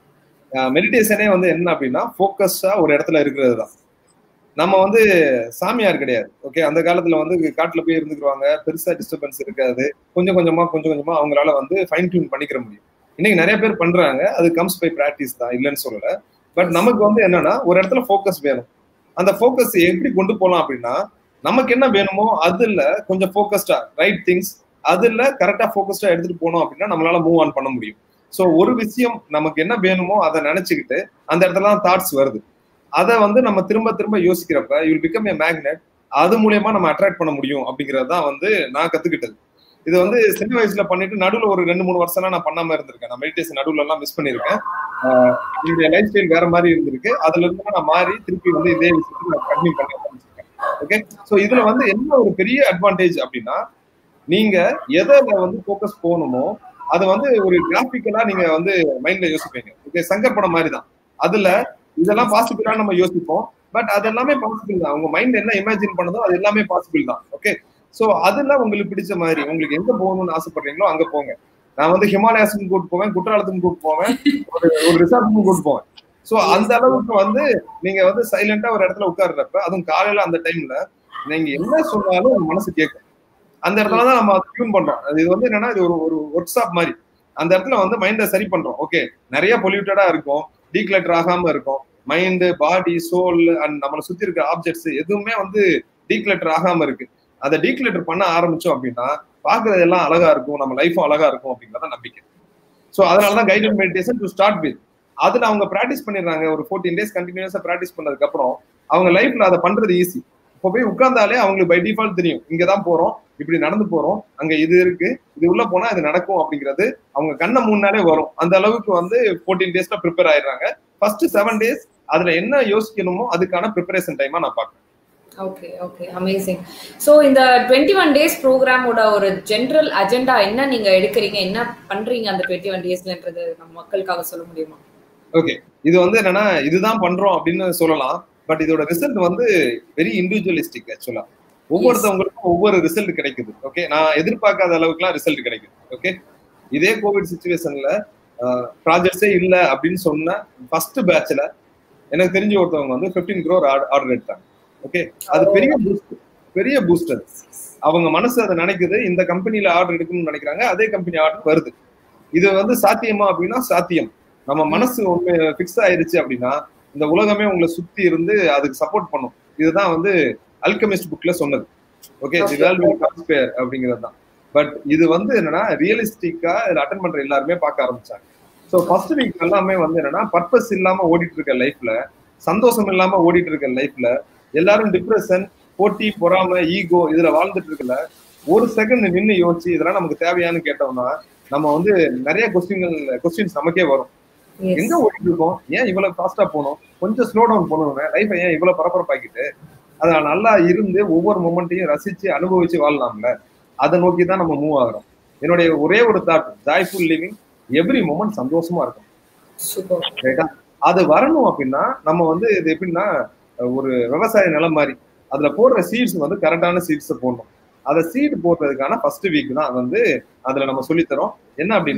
மெடிடேஷனே வந்து என்ன அப்படின்னா ஃபோக்கஸ்டா ஒரு இடத்துல இருக்கிறது தான் நம்ம வந்து சாமியார் கிடையாது ஓகே அந்த காலத்துல வந்து காட்டுல போய் இருந்துக்குவாங்க பெருசா டிஸ்டர்பன்ஸ் இருக்காது கொஞ்சம் கொஞ்சமா கொஞ்சம் கொஞ்சமா அவங்களால வந்து ஃபைன் டியூன் பண்ணிக்கிற முடியும் இன்னைக்கு நிறைய பேர் பண்றாங்க அது கம்ஸ் பை ப்ராக்டிஸ் தான் இல்லைன்னு சொல்லல பட் நமக்கு வந்து என்னன்னா ஒரு இடத்துல ஃபோக்கஸ் வேணும் அந்த ஃபோக்கஸ் எப்படி கொண்டு போகலாம் அப்படின்னா நமக்கு என்ன வேணுமோ அதுல கொஞ்சம் ஃபோக்கஸ்டா ரைட் திங்ஸ் அதுல கரெக்டா ஃபோக்கஸ்டா எடுத்துட்டு போனோம் அப்படின்னா நம்மளால மூவ் ஆன் பண்ண முடியும் ஸோ ஒரு விஷயம் நமக்கு என்ன வேணுமோ அதை நினைச்சுக்கிட்டு அந்த இடத்துல தான் தாட்ஸ் வருது அதை வந்து நம்ம திரும்ப திரும்ப யோசிக்கிறப்ப யூல் பிகம் ஏ மேக்னெட் அது மூலியமா நம்ம அட்ராக்ட் பண்ண முடியும் அப்படிங்கிறது தான் வந்து நான் கத்துக்கிட்டது இது வந்து சின்ன வயசுல பண்ணிட்டு நடுவில் ஒரு ரெண்டு மூணு வருஷம் நான் பண்ணாம இருந்திருக்கேன் நான் மெடிடேஷன் நடுவில் எல்லாம் மிஸ் பண்ணியிருக்கேன் என்னுடைய லைஃப் ஸ்டைல் வேற மாதிரி இருந்திருக்கு அதுல இருந்து நான் மாறி திருப்பி வந்து இதே விஷயத்துக்கு நான் கண்டினியூ பண்ண ஆரம்பிச்சிருக்கேன் ஓகே ஸோ இதுல வந்து என்ன ஒரு பெரிய அட்வான்டேஜ் அப்படின்னா நீங்க எதை வந்து ஃபோக்கஸ் போகணுமோ அதை வந்து ஒரு கிராஃபிக்கலா நீங்க வந்து மைண்ட்ல யோசிப்பீங்க ஓகே சங்கர் படம் மாதிரி தான் அதுல இதெல்லாம் பாசிபிளா நம்ம யோசிப்போம் பட் அது எல்லாமே பாசிபிள் தான் உங்க மைண்ட் என்ன இமேஜின் பண்ணதோ அது எல்லாமே பாசிபிள் தான் ஓகே சோ அதுல உங்களுக்கு பிடிச்ச மாதிரி உங்களுக்கு எங்க போகணும்னு ஆசைப்படுறீங்களோ அங்க போங்க நான் வந்து ஹிமாலயாஸுக்கும் கூட்டு போவேன் குற்றாலத்துக்கும் கூட்டு போவேன் ஒரு ஒரு ரிசார்ட்டுக்கும் கூட்டு போவேன் சோ அந்த அளவுக்கு வந்து நீங்க வந்து சைலண்டா ஒரு இடத்துல உட்கார்றப்ப அதுவும் காலையில அந்த டைம்ல நீங்க என்ன சொன்னாலும் உங்க மனசு கேட்கும் அந்த இடத்துல தான் நம்ம டியூன் பண்றோம் அது இது வந்து என்னன்னா இது ஒரு ஒரு ஒர்க் ஷாப் மாதிரி அந்த இடத்துல வந்து மைண்டை சரி பண்றோம் ஓகே நிறைய பொல்யூட்டடா இருக்கும் டீக்லெட்டர் ஆகாம இருக்கும் மைண்டு பாடி சோல் அண்ட் நம்மளை சுத்தி இருக்கிற ஆப்ஜெக்ட்ஸ் எதுவுமே வந்து டீக்லெட்டர் ஆகாம இருக்கு அதை டீக்லெட்டர் பண்ண ஆரம்பிச்சோம் அப்படின்னா பாக்குறது எல்லாம் அழகா இருக்கும் நம்ம லைஃபும் அழகா இருக்கும் அப்படிங்கிறத நம்பிக்கை ஸோ அதனாலதான் guided meditation to start with அதுல அவங்க ப்ராக்டிஸ் பண்ணிடுறாங்க ஒரு ஃபோர்டீன் டேஸ் கண்டினியூஸா ப்ராக்டிஸ் பண்ணதுக்கு அப்புறம் அவங்க லைஃப்ல அதை பண்றது ஈஸி இப்போ போய் உட்கார்ந்தாலே அவங்களுக்கு பை டிஃபால்ட் தெரியும் இங்கதான் போறோம் இப்படி நடந்து போறோம் அங்க இது இருக்கு இது உள்ள போனா இது நடக்கும் அப்படிங்கிறது அவங்க கண்ணை முன்னாலே வரும் அந்த அளவுக்கு வந்து ஃபோர்டீன் டேஸ்ல ப்ரிப்பேர் ஆயிடுறாங்க ஃபர்ஸ்ட் செவன் டேஸ் அதுல என்ன யோசிக்கணுமோ அதுக்கான ப்ரிப்பரேஷன் டைமா நான் பாக்குறேன் ஓகே ஓகே அமேசிங் ஸோ இந்த டுவெண்ட்டி ஒன் டேஸ் ப்ரோக்ராமோட ஒரு ஜென்ரல் அஜெண்டா என்ன நீங்க எடுக்கிறீங்க என்ன பண்றீங்க அந்த டுவெண்ட்டி ஒன் டேஸ்லன்றது நம்ம மக்களுக்காக சொல்ல முடியுமா ஓகே இது வந்து என்னன்னா இதுதான் பண்றோம் அப்படின்னு சொல்லலாம் பட் இதோட ரிசல்ட் வந்து வெரி இண்டிவிஜுவலிஸ்டிக் ஆக்சுவலா ஒவ்வொருத்தவங்களுக்கும் ஒவ்வொரு ரிசல்ட் கிடைக்குது ஓகே நான் எதிர்பார்க்காத அளவுக்குலாம் ரிசல்ட் கிடைக்குது ஓகே இதே கோவிட் சுச்சுவேஷன்ல ப்ராஜெக்ட்ஸே இல்ல அப்படின்னு சொன்ன ஃபர்ஸ்ட் பேட்ச்ல எனக்கு தெரிஞ்ச ஒருத்தவங்க வந்து பிப்டீன் க்ரோர் ஆர்டர் எடுத்தாங்க ஓகே அது பெரிய பூஸ்ட் பெரிய பூஸ்ட் அது அவங்க மனசு அதை நினைக்குது இந்த கம்பெனில ஆர்டர் எடுக்கணும்னு நினைக்கிறாங்க அதே கம்பெனி ஆர்டர் வருது இது வந்து சாத்தியமா அப்படின்னா சாத்தியம் நம்ம மனசு ஒண்ணு ஃபிக்ஸ் ஆயிருச்சு அப்படின்னா இந்த உலகமே உங்களை சுத்தி இருந்து அதுக்கு சப்போர்ட் பண்ணும் இதுதான் வந்து அல்கமிஸ்ட் புக்ல சொன்னது ஓகே கான்ஸ்பயர் அப்படிங்கிறது தான் பட் இது வந்து என்னன்னா ரியலிஸ்டிக்கா இதில் அட்டன் பண்ற எல்லாருமே பார்க்க ஆரம்பிச்சாங்க ஸோ ஃபர்ஸ்ட் வீக் எல்லாமே வந்து என்னன்னா பர்பஸ் இல்லாம ஓடிட்டு இருக்க லைஃப்ல சந்தோஷம் இல்லாம ஓடிட்டு இருக்க லைஃப்ல எல்லாரும் டிப்ரெஷன் போட்டி பொறாம ஈகோ இதுல வாழ்ந்துட்டு இருக்கல ஒரு செகண்ட் நின்று யோசிச்சு இதெல்லாம் நமக்கு தேவையான்னு கேட்டோம்னா நம்ம வந்து நிறைய கொஸ்டின்கள் கொஸ்டின்ஸ் நமக்கே வரும் எங்க ஓடிட்டு இருக்கோம் ஏன் இவ்வளவு ஃபாஸ்டா போகணும் கொஞ்சம் ஸ்லோ டவுன் பண்ணணும் லைஃபை ஏன் இவ்வளவு பரபரப்பாக்கிட்டு அதை நல்லா இருந்து ஒவ்வொரு மூமெண்ட்டையும் ரசிச்சு அனுபவிச்சு வாழலாம்ல அதை நோக்கி தான் நம்ம மூவ் ஆகிறோம் என்னுடைய ஒரே ஒரு thought joyful living every moment சந்தோஷமா இருக்கும் ரைட்டா அது வரணும் அப்படின்னா நம்ம வந்து இது எப்படின்னா ஒரு விவசாய நிலம் மாதிரி அதுல போடுற சீட்ஸ் வந்து கரெக்டான சீட்ஸை போடணும் அதை சீட் போடுறதுக்கான ஃபர்ஸ்ட் வீக் தான் வந்து அதுல நம்ம சொல்லித்தரோம் என்ன அப்படின்னா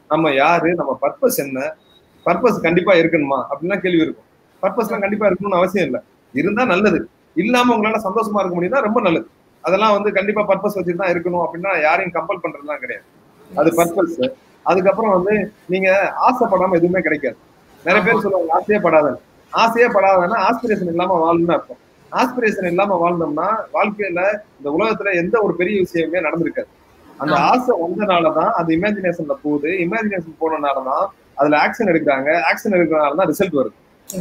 நம்ம யாரு நம்ம பர்பஸ் என்ன பர்பஸ் கண்டிப்பா இருக்கணுமா அப்படின்னா கேள்வி இருக்கும் பர்பஸ்லாம் கண்டிப்பா இருக்கணும்னு அவசியம் இல்லை இருந்தா நல்லது இல்லாம உங்களால சந்தோஷமா இருக்க முடியும்னா ரொம்ப நல்லது அதெல்லாம் வந்து கண்டிப்பா பர்பஸ் வச்சுட்டு தான் இருக்கணும் அப்படின்னா யாரையும் கம்பல் பண்றதுலாம் கிடையாது அது பர்பஸ் அதுக்கப்புறம் வந்து நீங்க ஆசைப்படாம எதுவுமே கிடைக்காது நிறைய பேர் சொல்லுவாங்க ஆசையே படாதன்னு ஆசையே படாதன்னா ஆஸ்பிரேஷன் இல்லாம வாழணும்னு அர்த்தம் ஆஸ்பிரேஷன் இல்லாம வாழ்ந்தோம்னா வாழ்க்கையில இந்த உலகத்துல எந்த ஒரு பெரிய விஷயமே நடந்திருக்காது அந்த ஆசை வந்தனாலதான் அது இமேஜினேஷன்ல போகுது இமேஜினேஷன் போனனாலதான் அதுல ஆக்ஷன் எடுக்கிறாங்க ஆக்ஷன் எடுக்கிறனாலதான் ரிசல்ட் வருது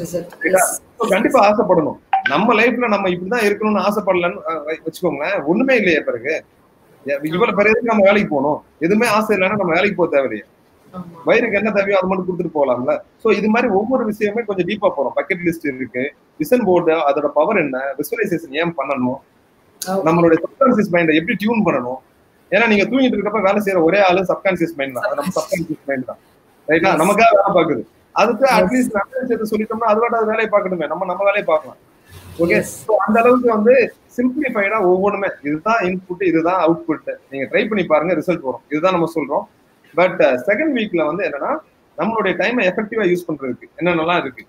So, கண்டிப்பா ஆசைப்படணும் நம்ம லைஃப்ல நம்ம இப்படிதான் இருக்கணும்னு ஆசைப்படலன்னு அஹ், வை- வச்சுக்கோங்களேன் ஒண்ணுமே இல்லையே பிறகு எ- இவ்வளவு பிறகு எதுக்கு நம்ம வேலைக்கு போகணும் எதுவுமே ஆசை இல்லைன்னா நம்ம வேலைக்கு போக தேவையில்லையே வயிறுக்கு என்ன தேவையோ அது மட்டும் கொடுத்துட்டு போகலாம்ல சோ இது மாதிரி ஒவ்வொரு விஷயமே கொஞ்சம் டீப்பா போறோம் பக்கெட் லிஸ்ட் இருக்கு விசன் போர்டு அதோட பவர் என்ன விசுவலைசேஷன் ஏன் பண்ணணும் நம்மளுடைய சப்கான்சியஸ் மைண்டை எப்படி டியூன் பண்ணணும் ஏன்னா நீங்க தூங்கிட்டு இருக்கப்ப வேலை செய்யற ஒரே ஆளு சப்கான்சியஸ் மைண்ட் தான் அது நம்ம சப்கான்சியஸ் மைண்ட் தான் ரைட்டா நமக்காக வேலை பார்க்குது அதுக்கு அட்லீஸ்ட் நல்ல விஷயத்தை சொல்லிட்டோம்னா அதுவாட்ட அது வேலையை பார்க்கணுமே நம்ம நம்ம வேலையை பார்க்கலாம் ஓகே Yes. ஸோ அந்த அளவுக்கு வந்து சிம்பிளிஃபைடா ஒவ்வொன்றுமே இதுதான் இன்புட் இதுதான் அவுட்புட் நீங்க ட்ரை பண்ணி பாருங்க ரிசல்ட் வரும் இதுதான் நம்ம சொல்றோம் பட் செகண்ட் வீக்ல வந்து என்னன்னா நம்மளுடைய டைமை எஃபெக்டிவா யூஸ் பண்றதுக்கு என்னென்னலாம் இருக்கு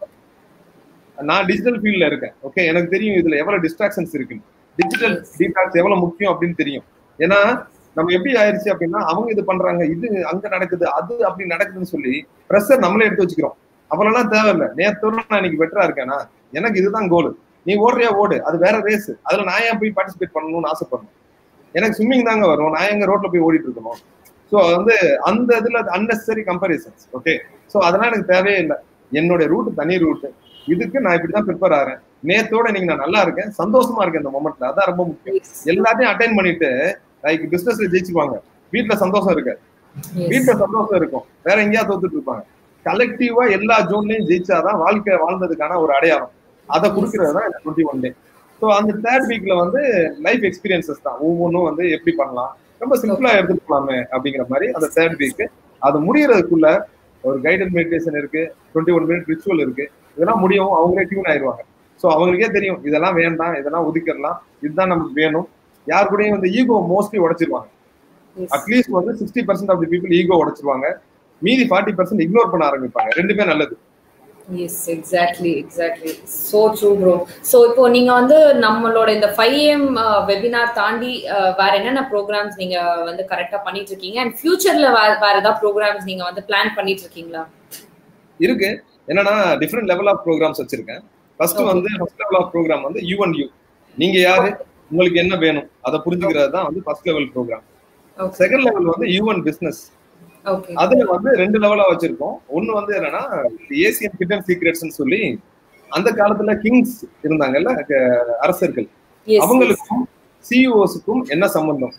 நான் டிஜிட்டல் ஃபீல்ட்ல இருக்கேன் ஓகே எனக்கு தெரியும் இதுல எவ்வளவு டிஸ்ட்ராக்ஷன்ஸ் இருக்கு டிஜிட்டல் டீடாக்ஸ் எவ்வளவு முக்கியம் அப்படின்னு தெரியும் ஏன்னா நம்ம எப்படி ஆயிருச்சு அப்படின்னா அவங்க இது பண்றாங்க இது அங்க நடக்குது அது அப்படி நடக்குதுன்னு சொல்லி ப்ரெஷர் நம்மளே எடுத்து வச்சுக்கிறோம் அப்பெல்லாம் தேவையில்லை நேத்தோட நான் இன்னைக்கு பெட்டரா இருக்கேனா எனக்கு இதுதான் கோல் நீ ஓடுறியா ஓடு அது வேற ரேஸ் அதுல நான் ஏன் போய் பார்ட்டிசிபேட் பண்ணணும்னு ஆசைப்படணும் எனக்கு ஸ்விம்மிங் தாங்க வரும் நான் எங்க ரோட்ல போய் ஓடிட்டு இருக்கணும் ஸோ வந்து அந்த இதுல அன்னெசரி கம்பேரிசன்ஸ் ஓகே ஸோ அதெல்லாம் எனக்கு தேவையே இல்லை என்னுடைய ரூட் தனி ரூட் இதுக்கு நான் இப்படிதான் ப்ரிப்பேர் ஆகிறேன் நேத்தோட நீங்க நான் நல்லா இருக்கேன் சந்தோஷமா இருக்கேன் இந்த மொமெண்ட்ல அதான் ரொம்ப முக்கியம் எல்லாத்தையும் அட்டைன் பண்ணிட்டு லைக் பிசினஸ்ல ஜெயிச்சுக்குவாங்க வீட்டுல சந்தோஷம் இருக்கு வீட்டுல சந்தோஷம் இருக்கும் வேற எங்கேயாவது தோத்துட்டு இருப்பாங்க கலெக்டிவா எல்லா ஜோன்லயும் ஜெயிச்சாதான் வாழ்க்கை வாழ்ந்ததுக்கான ஒரு அடையாளம் அதை கொடுக்கறது தான் இந்த டுவெண்ட்டி ஒன் டே ஸோ அந்த தேர்ட் வீக்ல வந்து லைஃப் எக்ஸ்பீரியன்சஸ் தான் ஒவ்வொன்றும் வந்து எப்படி பண்ணலாம் ரொம்ப சிம்பிளா எடுத்துட்டு போலாமே அப்படிங்கிற மாதிரி அந்த தேர்ட் வீக் அது முடியறதுக்குள்ள ஒரு கைடட் மெடிடேஷன் இருக்கு டுவெண்ட்டி ஒன் மினிட் ரிச்சுவல் இருக்கு இதெல்லாம் முடியும் அவங்களே டியூன் ஆயிடுவாங்க ஸோ அவங்களுக்கே தெரியும் இதெல்லாம் வேண்டாம் இதெல்லாம் ஒதுக்கிடலாம் இதுதான் நமக்கு வேணும் யார் கூடயும் வந்து ஈகோ மோஸ்ட்லி உடைச்சிருவாங்க அட்லீஸ்ட் வந்து sixty percent of the people ego உடைச்சிருவாங்க மீதி ஃபார்ட்டி பர்சன்ட் இக்னோர் பண்ண ஆரம்பிப்பாங்க ரெண்டுமே நல்லது yes exactly exactly so true bro so இப்போ நீங்க வந்து நம்மளோட இந்த ஃபைவ் எம் வெபினார் தாண்டி uh, வேற என்னென்ன ப்ரோக்ராம்ஸ் நீங்க வந்து கரெக்டா பண்ணிட்டு இருக்கீங்க அண்ட் ஃபியூச்சர்ல வேற ஏதாவது ப்ரோக்ராம்ஸ் நீங்க வந்து பிளான் பண்ணிட்டு இருக்கீங்களா இருக்கு என்னன்னா டிஃப்ரெண்ட் லெவல் ஆஃப் ப்ரோக்ராம்ஸ் வச்சிருக்கேன் ஃபர்ஸ்ட் Okay. வந்து ஃபர்ஸ்ட் லெவல் ஆஃப் ப்ரோக்ராம் வந்து யூ அண்ட் யூ நீங்க யாரு உங்களுக்கு என்ன வேணும் அதை புரிஞ்சுக்கிறது தான் வந்து first level program okay second level வந்து யூ அண்ட் பிசினஸ் ஓகே அதுல வந்து ரெண்டு லெவலா வச்சிருக்கோம் ஒன்னு வந்து என்னன்னா ஏசியன் ஹிடன் சீக்ரெட்ஸ்னு சொல்லி அந்த காலத்துல கிங்ஸ் இருந்தாங்கல்ல க- அரசர்கள் அவங்களுக்கும் சிஇஓஸுக்கும் என்ன சம்பந்தம்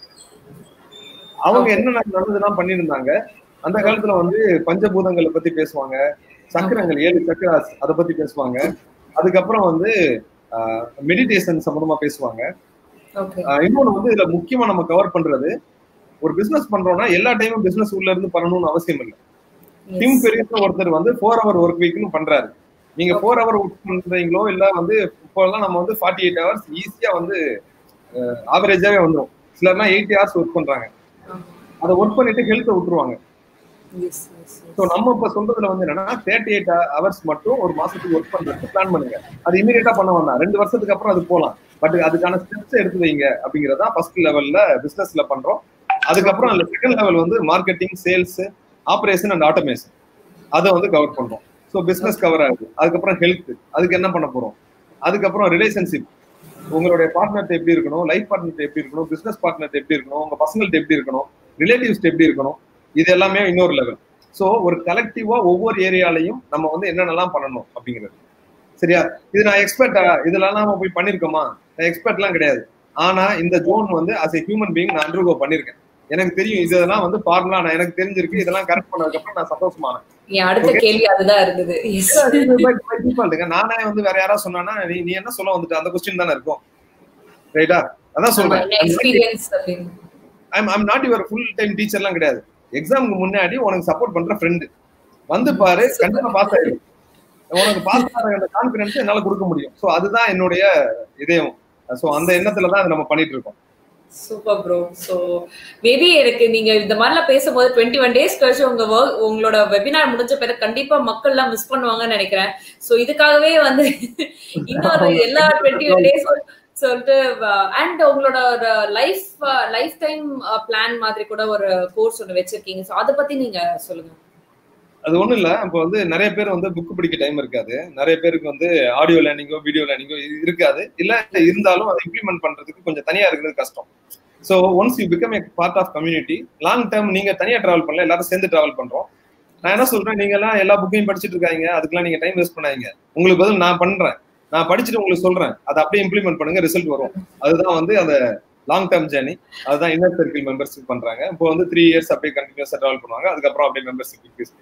அவங்க Okay. என்ன நல்லதெல்லாம் பண்ணியிருந்தாங்க அந்த காலத்துல வந்து பஞ்சபூதங்களை பத்தி பேசுவாங்க சக்கரங்கள் ஏழு சக்கராஸ் அதை பத்தி பேசுவாங்க அதுக்கப்புறம் வந்து மெடிடேஷன் சம்பந்தமா பேசுவாங்க ஓகே ஆஹ் இன்னொன்னு வந்து இதுல முக்கியமா நம்ம கவர் பண்றது ஒரு பிசினஸ் பண்றோம்னா எல்லா டைமும் பிசினஸ் உள்ள இருந்து பண்ணணும்னு அவசியம் இல்லை டிம் பெரியஸ் ஒருத்தர் வந்து ஃபோர் ஹவர் ஒர்க் வீக்னு பண்றாரு நீங்க ஃபோர் ஹவர் ஒர்க் பண்றீங்களோ இல்ல வந்து இப்போலாம் நம்ம வந்து ஃபார்ட்டி எயிட் ஹவர்ஸ் ஈஸியா வந்து ஆவரேஜாவே வந்துடும் சிலர்லாம் எயிட்டி ஹவர்ஸ் ஒர்க் பண்றாங்க அதை ஒர்க் பண்ணிட்டு ஹெல்த்தை விட்டுருவாங்க எஸ் எஸ் ஸோ நம்ம இப்ப சொல்றதுல வந்து என்னன்னா தேர்ட்டி எயிட் ஹவர்ஸ் மட்டும் ஒரு மாசத்துக்கு ஒர்க் பண்றதுக்கு பிளான் பண்ணுங்க அது இமீடியட்டா பண்ண வேண்டாம் ரெண்டு வருஷத்துக்கு அப்புறம் அது போகலாம் பட் அதுக்கான ஸ்டெப்ஸ் எடுத்து வைங்க அப்படிங்கறதா ஃபர்ஸ்ட் லெவல்ல பிசினஸ்ல பண்றோம் அதுக்கப்புறம் அந்த செகண்ட் லெவல் வந்து marketing sales operation and automation அதை வந்து கவர் பண்றோம் ஸோ பிசினஸ் கவர் ஆகுது அதுக்கப்புறம் ஹெல்த் அதுக்கு என்ன பண்ண போறோம் அதுக்கப்புறம் ரிலேஷன்ஷிப் உங்களுடைய பார்ட்னர்ட்ட எப்படி இருக்கணும் லைஃப் பார்ட்னர்ட்ட எப்படி இருக்கணும் பிசினஸ் பார்ட்னர்ட்ட எப்படி இருக்கணும் உங்க பசங்கள்ட்ட எப்படி இருக்கணும் ரிலேட்டிவ்ஸ்ட்ட எப்படி இருக்கணும் இது எல்லாமே இன்னொரு லெவல் ஸோ ஒரு கலெக்டிவா ஒவ்வொரு ஏரியாலையும் நம்ம வந்து என்னென்னலாம் பண்ணணும் அப்படிங்கிறது சரியா இது நான் எக்ஸ்பர்ட்டா இதெல்லாம் நம்ம போய் பண்ணிருக்கோமா நான் எக்ஸ்பர்ட்லாம் கிடையாது ஆனா இந்த ஜோன் வந்து அஸ் எ ஹியூமன் பீங் நான் அண்டர்கோ பண்ணிருக்கேன் எனக்கு தெரியும் இதெல்லாம் வந்து ஃபார்முலா நான் எனக்கு தெரிஞ்சிருக்கு இதெல்லாம் கரெக்ட் பண்ணதுக்கு அப்புறம் நான் சந்தோஷமானேன் என் அடுத்த கேள்வி அதுதான் இருந்தது Yes. டிஃபால்ட்டுங்க நானே வந்து வேற யாராவது சொன்னானா நீ நீ என்ன சொல்ல வந்துட்டு அந்த கொஸ்டின் தானே இருக்கும் ரைட்டா அதான் ஆமா, சொல்றேன் என்ன எக்ஸ்பீரியன்ஸ் அப்படின்னு I'm I'm not your full time டீச்சர்லாம் கிடையாது எக்ஸாமுக்கு முன்னாடி உனக்கு சப்போர்ட் பண்ற ஃப்ரெண்டு வந்து பாரு கண்டிப்பா பாஸ் ஆயிடும் உனக்கு பாஸ் ஆகிற அந்த கான்பிடன்ஸ் என்னால கொடுக்க முடியும் ஸோ அதுதான் என்னுடைய இதயம் ஸோ அந்த எண்ணத்துல தான் அதை நம்ம பண்ணிட்டு இருக்கோம் சூப்பர் ப்ரோ ஸோ மேபி எனக்கு நீங்க இந்த மாதிரிலாம் பேசும்போது டுவெண்ட்டி ஒன் டேஸ் கழிச்சு உங்க ஒர்க் உங்களோட வெபினார் முடிஞ்ச பிறகு கண்டிப்பா மக்கள் எல்லாம் மிஸ் பண்ணுவாங்கன்னு நினைக்கிறேன் ஸோ இதுக்காகவே வந்து இன்னொரு எல்லா டுவெண்ட்டி ஒன் டேஸ் சொல்லிட்டு அண்ட் உங்களோட ஒரு லைஃப் லைஃப் டைம் பிளான் மாதிரி கூட ஒரு கோர்ஸ் ஒன்று வச்சிருக்கீங்க ஸோ அதை பத்தி நீங்க சொல்லுங்க அது ஒண்ணும் இல்ல இப்போ வந்து நிறைய பேர் வந்து புக் படிக்க டைம் இருக்காது நிறைய பேருக்கு வந்து ஆடியோ லேர்னிங்கோ வீடியோ லேர்னிங்கோ இருக்காது இல்ல இருந்தாலும் அதை இம்ப்ளிமெண்ட் பண்றதுக்கு கொஞ்சம் தனியா இருக்கிறது கஷ்டம் so once you become a part of community long term நீங்க தனியா டிராவல் பண்ணல எல்லாரும் சேர்ந்து டிராவல் பண்றோம் நான் என்ன சொல்றேன் நீங்க எல்லாம் எல்லா புக்கையும் படிச்சுட்டு இருக்காங்க அதுக்கெல்லாம் நீங்க டைம் வேஸ்ட் பண்ணாதீங்க உங்களுக்கு பதில் நான் பண்றேன் நான் படிச்சுட்டு உங்களுக்கு சொல்றேன் அதை அப்படியே இம்ப்ளிமெண்ட் பண்ணுங்க ரிசல்ட் வரும் அதுதான் வந்து அந்த லாங் டேர்ம் ஜேர்னி அதுதான் இன்னர் சர்க்கிள் மெம்பர்ஷிப் பண்றாங்க இப்போ வந்து த்ரீ இயர்ஸ் அப்படியே கண்டினியூஸா டிராவல் பண்ணுவாங்க அதுக்கப்புறம் அப்படியே membership increase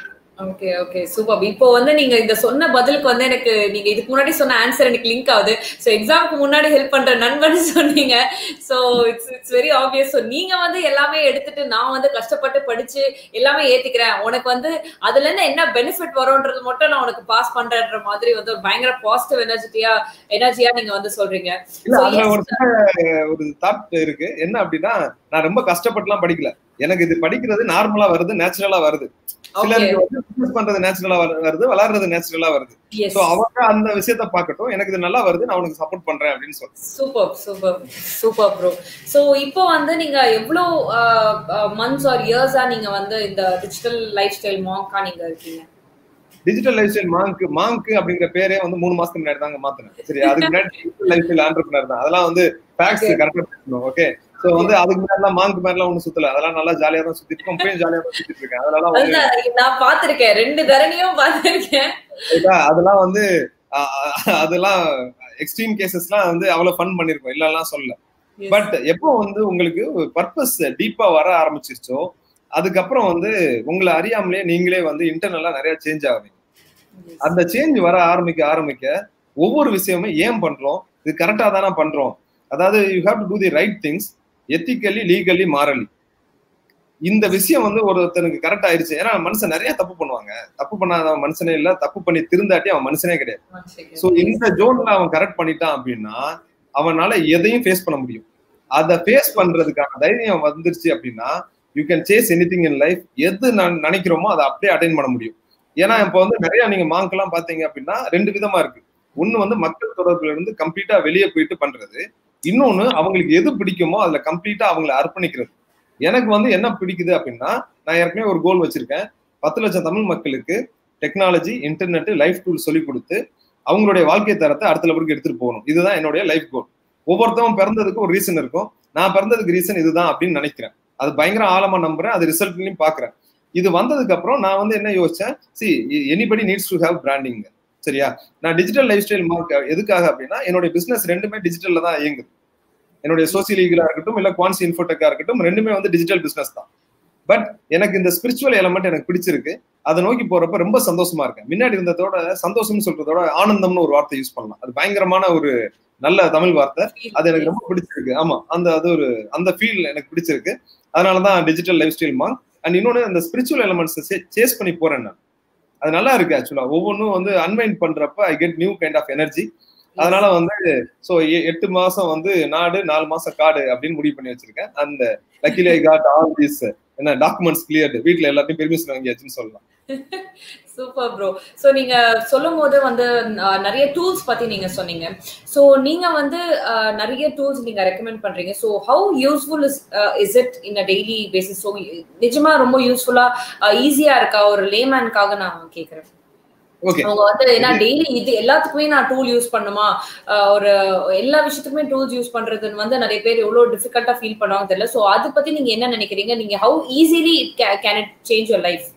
okay okay super இப்போ வந்து நீங்க இந்த சொன்ன பதிலுக்கு வந்து எனக்கு நீங்க இதுக்கு முன்னாடி சொன்ன ஆன்சர் எனக்கு லிங்க் ஆகுது ஸோ எக்ஸாமுக்கு முன்னாடி ஹெல்ப் பண்ற நண்பன் சொன்னீங்க so it's it's very obvious so நீங்க வந்து எல்லாமே எடுத்துட்டு நான் வந்து கஷ்டப்பட்டு படிச்சு எல்லாமே ஏத்திக்கிறேன் உனக்கு வந்து அதுல இருந்து என்ன பெனிஃபிட் வரும்ன்றது மட்டும் நான் உனக்கு பாஸ் பண்றேன்ற மாதிரி வந்து ஒரு பயங்கர பாசிட்டிவ் எனர்ஜிட்டியா எனர்ஜியா நீங்க வந்து சொல்றீங்க இல்ல அதுல ஒரு ஒரு தாட் இருக்கு என்ன அப்படின்னா நான் ரொம்ப கஷ்டப்பட்டுலாம் படிக்கல எனக்கு இது படிக்கிறது நார்மலா வருது நேச்சுரலா வருது சிலருக்கு வந்து பிசினஸ் பண்றது நேச்சுரலா வருது வளர்றது நேச்சுரலா வருது சோ அவங்க அந்த விஷயத்த பாக்கட்டும் எனக்கு இது நல்லா வருது நான் உனக்கு சப்போர்ட் பண்றேன் அப்படின்னு சொல்றேன் super super super bro so இப்போ வந்து நீங்க எவ்வளவு மந்த்ஸ் ஆர் இயர்ஸா நீங்க வந்து இந்த டிஜிட்டல் லைஃப் ஸ்டைல் மாங்கா நீங்க இருக்கீங்க digital life style monk monk அப்படிங்கிற பேரே வந்து மூணு மாசத்துக்கு முன்னாடி தாங்க மாத்தினேன் சரி அதுக்கு முன்னாடி டிஜிட்டல் லைஃப் ஸ்டைல் ஆண்டர்பிரினர் தான் அதெல்லாம் வந்து ஃபேக்ட்ஸ் கரெக்டா பேசணும் ஓகே சோ வந்து அதுக்கு முன்னாடி மாங்க் மாதிரிலாம் ஒண்ணு சுத்தல அதெல்லாம் நல்லா ஜாலியா தான் சுத்திட்டு இருக்கோம் இப்பயும் ஜாலியா தான் சுத்திட்டு இருக்கேன் அதெல்லாம் நான் பாத்திருக்கேன் ரெண்டு தரணியும் பாத்திருக்கேன் அதெல்லாம் வந்து அதெல்லாம் எக்ஸ்ட்ரீம் கேசஸ்லாம் வந்து அவ்வளவு ஃபன் பண்ணிருக்கோம் இல்லலாம் சொல்லல பட் எப்போ வந்து உங்களுக்கு பர்பஸ் டீப்பா வர ஆரம்பிச்சிருச்சோ அதுக்கப்புறம் வந்து உங்களை அறியாமலே நீங்களே வந்து இன்டர்னலா நிறைய சேஞ்ச் ஆகுவீங்க அந்த சேஞ்ச் வர ஆரம்பிக்க ஆரம்பிக்க ஒவ்வொரு விஷயமும் ஏன் பண்றோம் இது கரெக்டா தானே பண்றோம் அதாவது you have to do the right things ethically legally morally இந்த விஷயம் வந்து ஒருத்தனுக்கு கரெக்ட் ஆயிருச்சு ஏன்னா மனுஷன் நிறைய தப்பு பண்ணுவாங்க தப்பு பண்ணாத மனுஷனே இல்ல தப்பு பண்ணி திருந்தாட்டி அவன் மனுஷனே கிடையாது சோ இந்த ஜோன்ல அவன் கரெக்ட் பண்ணிட்டான் அப்படின்னா அவனால எதையும் ஃபேஸ் பண்ண முடியும் அதை ஃபேஸ் பண்றதுக்கான தைரியம் வந்துருச்சு அப்படின்னா you can chase any thing in life எது நான் நினைக்கிறோமோ அதை அப்படியே அட்டைன் பண்ண முடியும் ஏன்னா இப்போ வந்து நிறைய நீங்க மாங்கெல்லாம் பாத்தீங்க அப்படின்னா ரெண்டு விதமா இருக்கு ஒண்ணு வந்து மக்கள் தொடர்புல இருந்து கம்ப்ளீட்டா வெளியே போயிட்டு பண்றது இன்னொன்னு அவங்களுக்கு எது பிடிக்குமோ அதுல கம்ப்ளீட்டா அவங்களை அர்ப்பணிக்கிறது எனக்கு வந்து என்ன பிடிக்குது அப்படின்னா நான் ஏற்கனவே ஒரு கோல் வச்சிருக்கேன் பத்து லட்சம் தமிழ் மக்களுக்கு டெக்னாலஜி இன்டர்நெட் லைஃப் டூல் சொல்லி கொடுத்து அவங்களுடைய வாழ்க்கை தரத்தை அடுத்த லெவலுக்கு எடுத்துட்டு போகணும் இதுதான் என்னுடைய லைஃப் கோல் ஒவ்வொருத்தவங்க பிறந்ததுக்கு ஒரு ரீசன் இருக்கும் நான் பிறந்ததுக்கு ரீசன் இதுதான் அப்படின்னு நினைக்கிறேன் அது பயங்கர ஆழமா நம்புறேன் அது ரிசல்ட்லயும் பாக்குறேன் இது வந்ததுக்கு அப்புறம் நான் வந்து என்ன யோசிச்சேன் see anybody needs to have branding சரியா நான் டிஜிட்டல் லைஃப் ஸ்டைல் மார்க் எதுக்காக அப்படின்னா என்னுடைய பிசினஸ் ரெண்டுமே டிஜிட்டல்ல தான் இயங்குது என்னுடைய சோசியல் லீகலா இருக்கட்டும் இல்ல குவான்சி இன்ஃபோடெக்கா இருக்கட்டும் ரெண்டுமே வந்து டிஜிட்டல் பிசினஸ் தான் பட் எனக்கு இந்த ஸ்பிரிச்சுவல் எலமெண்ட் எனக்கு பிடிச்சிருக்கு அதை நோக்கி போறப்ப ரொம்ப சந்தோஷமா இருக்கேன் முன்னாடி இருந்ததோட சந்தோஷம்னு சொல்றதோட ஆனந்தம்னு ஒரு வார்த்தை யூஸ் பண்ணலாம் அது பயங்கரமான ஒரு நல்ல தமிழ் வார்த்தை அது எனக்கு ரொம்ப பிடிச்சிருக்கு ஆமா அந்த அது ஒரு அந்த ஃபீல் எனக்கு பிடிச்சிருக்கு அதனாலதான் digital life style monk and இன்னொன்னு அந்த ஸ்பிரிச்சுவல் எலமெண்ட்ஸ் சேஸ் பண்ணி போறேன் நான் அது நல்லா இருக்கு ஆக்சுவலா ஒவ்வொன்றும் வந்து அன்வைண்ட் பண்றப்ப I get new kind of energy அதனால வந்து சோ எட்டு மாசம் வந்து நாடு நாலு மாசம் காடு அப்படின்னு முடிவு பண்ணி வச்சிருக்கேன் அந்த luckily I got all these என்ன டாக்குமெண்ட்ஸ் கிளியர்டு வீட்டுல எல்லாத்தையும் பெர்மிஷன் வாங்கியாச்சுன்னு சொல்லலாம் சூப்பர் ப்ரோ ஸோ நீங்க சொல்லும் போது வந்து நிறைய டூல்ஸ் பத்தி நீங்க சொன்னீங்க ஸோ நீங்க வந்து நிறைய டூல்ஸ் நீங்க ரெக்கமெண்ட் பண்றீங்க so how useful is is it in a daily basis so நிஜமா ரொம்ப யூஸ்ஃபுல்லா ஈஸியா இருக்கா ஒரு லேமேனுக்காக நான் கேட்கறேன் அவங்க வந்து ஏன்னா டெய்லி இது எல்லாத்துக்குமே நான் டூல் யூஸ் பண்ணுமா ஒரு எல்லா விஷயத்துக்குமே டூல்ஸ் யூஸ் பண்றதுன்னு வந்து நிறைய பேர் எவ்வளவு டிஃபிகல்ட்டா ஃபீல் பண்ணுவாங்க தெரியல ஸோ அதை பத்தி நீங்க என்ன நினைக்கிறீங்க நீங்க how easily it can it change your life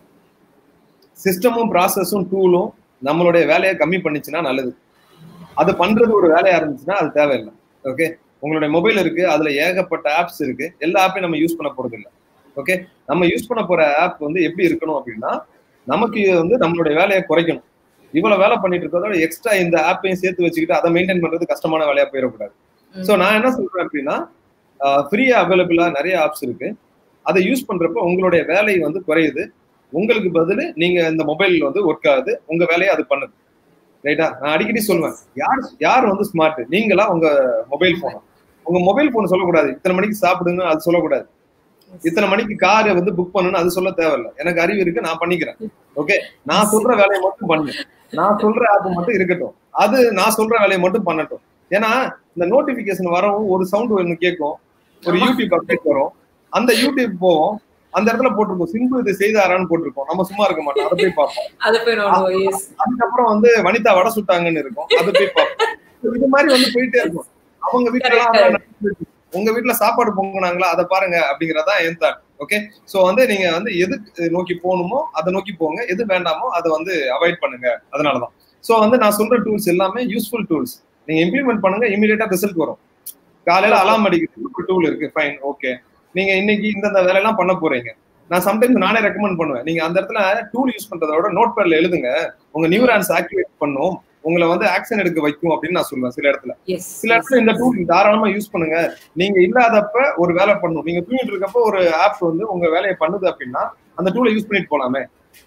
சிஸ்டமும் ப்ராசஸும் டூலும் நம்மளுடைய வேலையை கம்மி பண்ணிச்சுன்னா நல்லது அது பண்றது ஒரு வேலையா இருந்துச்சுன்னா அது தேவையில்லை ஓகே உங்களுடைய மொபைல் இருக்கு அதுல ஏகப்பட்ட ஆப்ஸ் இருக்கு எல்லா ஆப்பையும் நம்ம யூஸ் பண்ண போறது இல்லை ஓகே நம்ம யூஸ் பண்ண போற ஆப் வந்து எப்படி இருக்கணும் அப்படின்னா நமக்கு வந்து நம்மளுடைய வேலையை குறைக்கணும் இவ்வளவு வேலை பண்ணிட்டு இருக்கிறதோட எக்ஸ்ட்ரா இந்த ஆப்பையும் சேர்த்து வச்சுக்கிட்டு அதை மெயின்டைன் பண்றது கஷ்டமான வேலையா போயிடக்கூடாது ஸோ நான் என்ன சொல்றேன் அப்படின்னா ஃப்ரீயா அவைலபிளா நிறைய ஆப்ஸ் இருக்கு அதை யூஸ் பண்றப்ப உங்களுடைய வேலை வந்து குறையுது உங்களுக்கு பதில் நீங்க இந்த மொபைல் வந்து ஒர்க் ஆகுது உங்க வேலையை அது பண்ணுது ரைட்டா நான் அடிக்கடி சொல்லுவேன் யார் யார் வந்து ஸ்மார்ட் நீங்களா உங்க மொபைல் போனா உங்க மொபைல் போன் சொல்லக்கூடாது இத்தனை மணிக்கு சாப்பிடுங்க அது சொல்லக்கூடாது இத்தனை மணிக்கு காரை வந்து புக் பண்ணணும்னு அது சொல்ல தேவையில்ல எனக்கு அறிவு இருக்கு நான் பண்ணிக்கிறேன் ஓகே நான் சொல்ற வேலையை மட்டும் பண்ணு நான் சொல்ற ஆப் மட்டும் இருக்கட்டும் அது நான் சொல்ற வேலையை மட்டும் பண்ணட்டும் ஏன்னா இந்த நோட்டிபிகேஷன் வரவும் ஒரு சவுண்ட் ஒன்று கேட்கும் ஒரு யூடியூப் அப்டேட் வரும் அந்த யூடியூப் போவோம் அந்த இடத்துல போட்டிருக்கோம் சிம்பு இது செய்தாரான்னு போட்டிருக்கோம் நம்ம சும்மா இருக்க மாட்டோம் அதை போய் பார்ப்போம் அது போய் நோடுவோம் எஸ் அதுக்கப்புறம் வந்து வனிதா வடை சுட்டாங்கன்னு இருக்கும் அதை போய் பார்ப்போம் இது மாதிரி வந்து போயிட்டே இருக்கும் அவங்க வீட்டுல எல்லாம் Correct, அதெல்லாம் நடந்துட்டு இருக்கு. உங்க வீட்டுல சாப்பாடு பொங்குனாங்களா அதை பாருங்க அப்படிங்கறதா என் தாட் ஓகே சோ வந்து நீங்க வந்து எது நோக்கி போகணுமோ அதை நோக்கி போங்க எது வேண்டாமோ அதை வந்து அவாய்ட் பண்ணுங்க அதனாலதான் சோ வந்து நான் சொல்ற டூல்ஸ் எல்லாமே யூஸ்ஃபுல் டூல்ஸ் நீங்க இம்ப்ளிமெண்ட் பண்ணுங்க இமீடியட்டா ரிசல்ட் வரும் காலையில அலாம் அடிக்கிறது ஒரு டூல் இருக்கு ஃபைன் ஓகே நீங்க இன்னைக்கு இந்தந்த வேலையெல்லாம் பண்ண போறீங்க நான் சம்டைம்ஸ் நானே ரெக்கமெண்ட் பண்ணுவேன் நீங்க அந்த இடத்துல டூல் யூஸ் பண்றத விட நோட் பேட்ல எழுதுங்க உங்க நியூரான்ஸ் ஆக்டிவேட் பண்ணும் உங்களை வந்து ஆக்ஷன் எடுக்க வைக்கும் அப்படின்னு நான் சொல்லுவேன் சில இடத்துல எஸ் சில இடத்துல இந்த டூல் தாராளமா யூஸ் பண்ணுங்க நீங்க இல்லாதப்ப ஒரு வேலை பண்ணும் நீங்க தூங்கிட்டு இருக்கப்ப ஒரு ஆப் வந்து உங்க வேலையை பண்ணுது அப்படின்னா அந்த டூலை யூஸ் பண்ணிட்டு போலாமே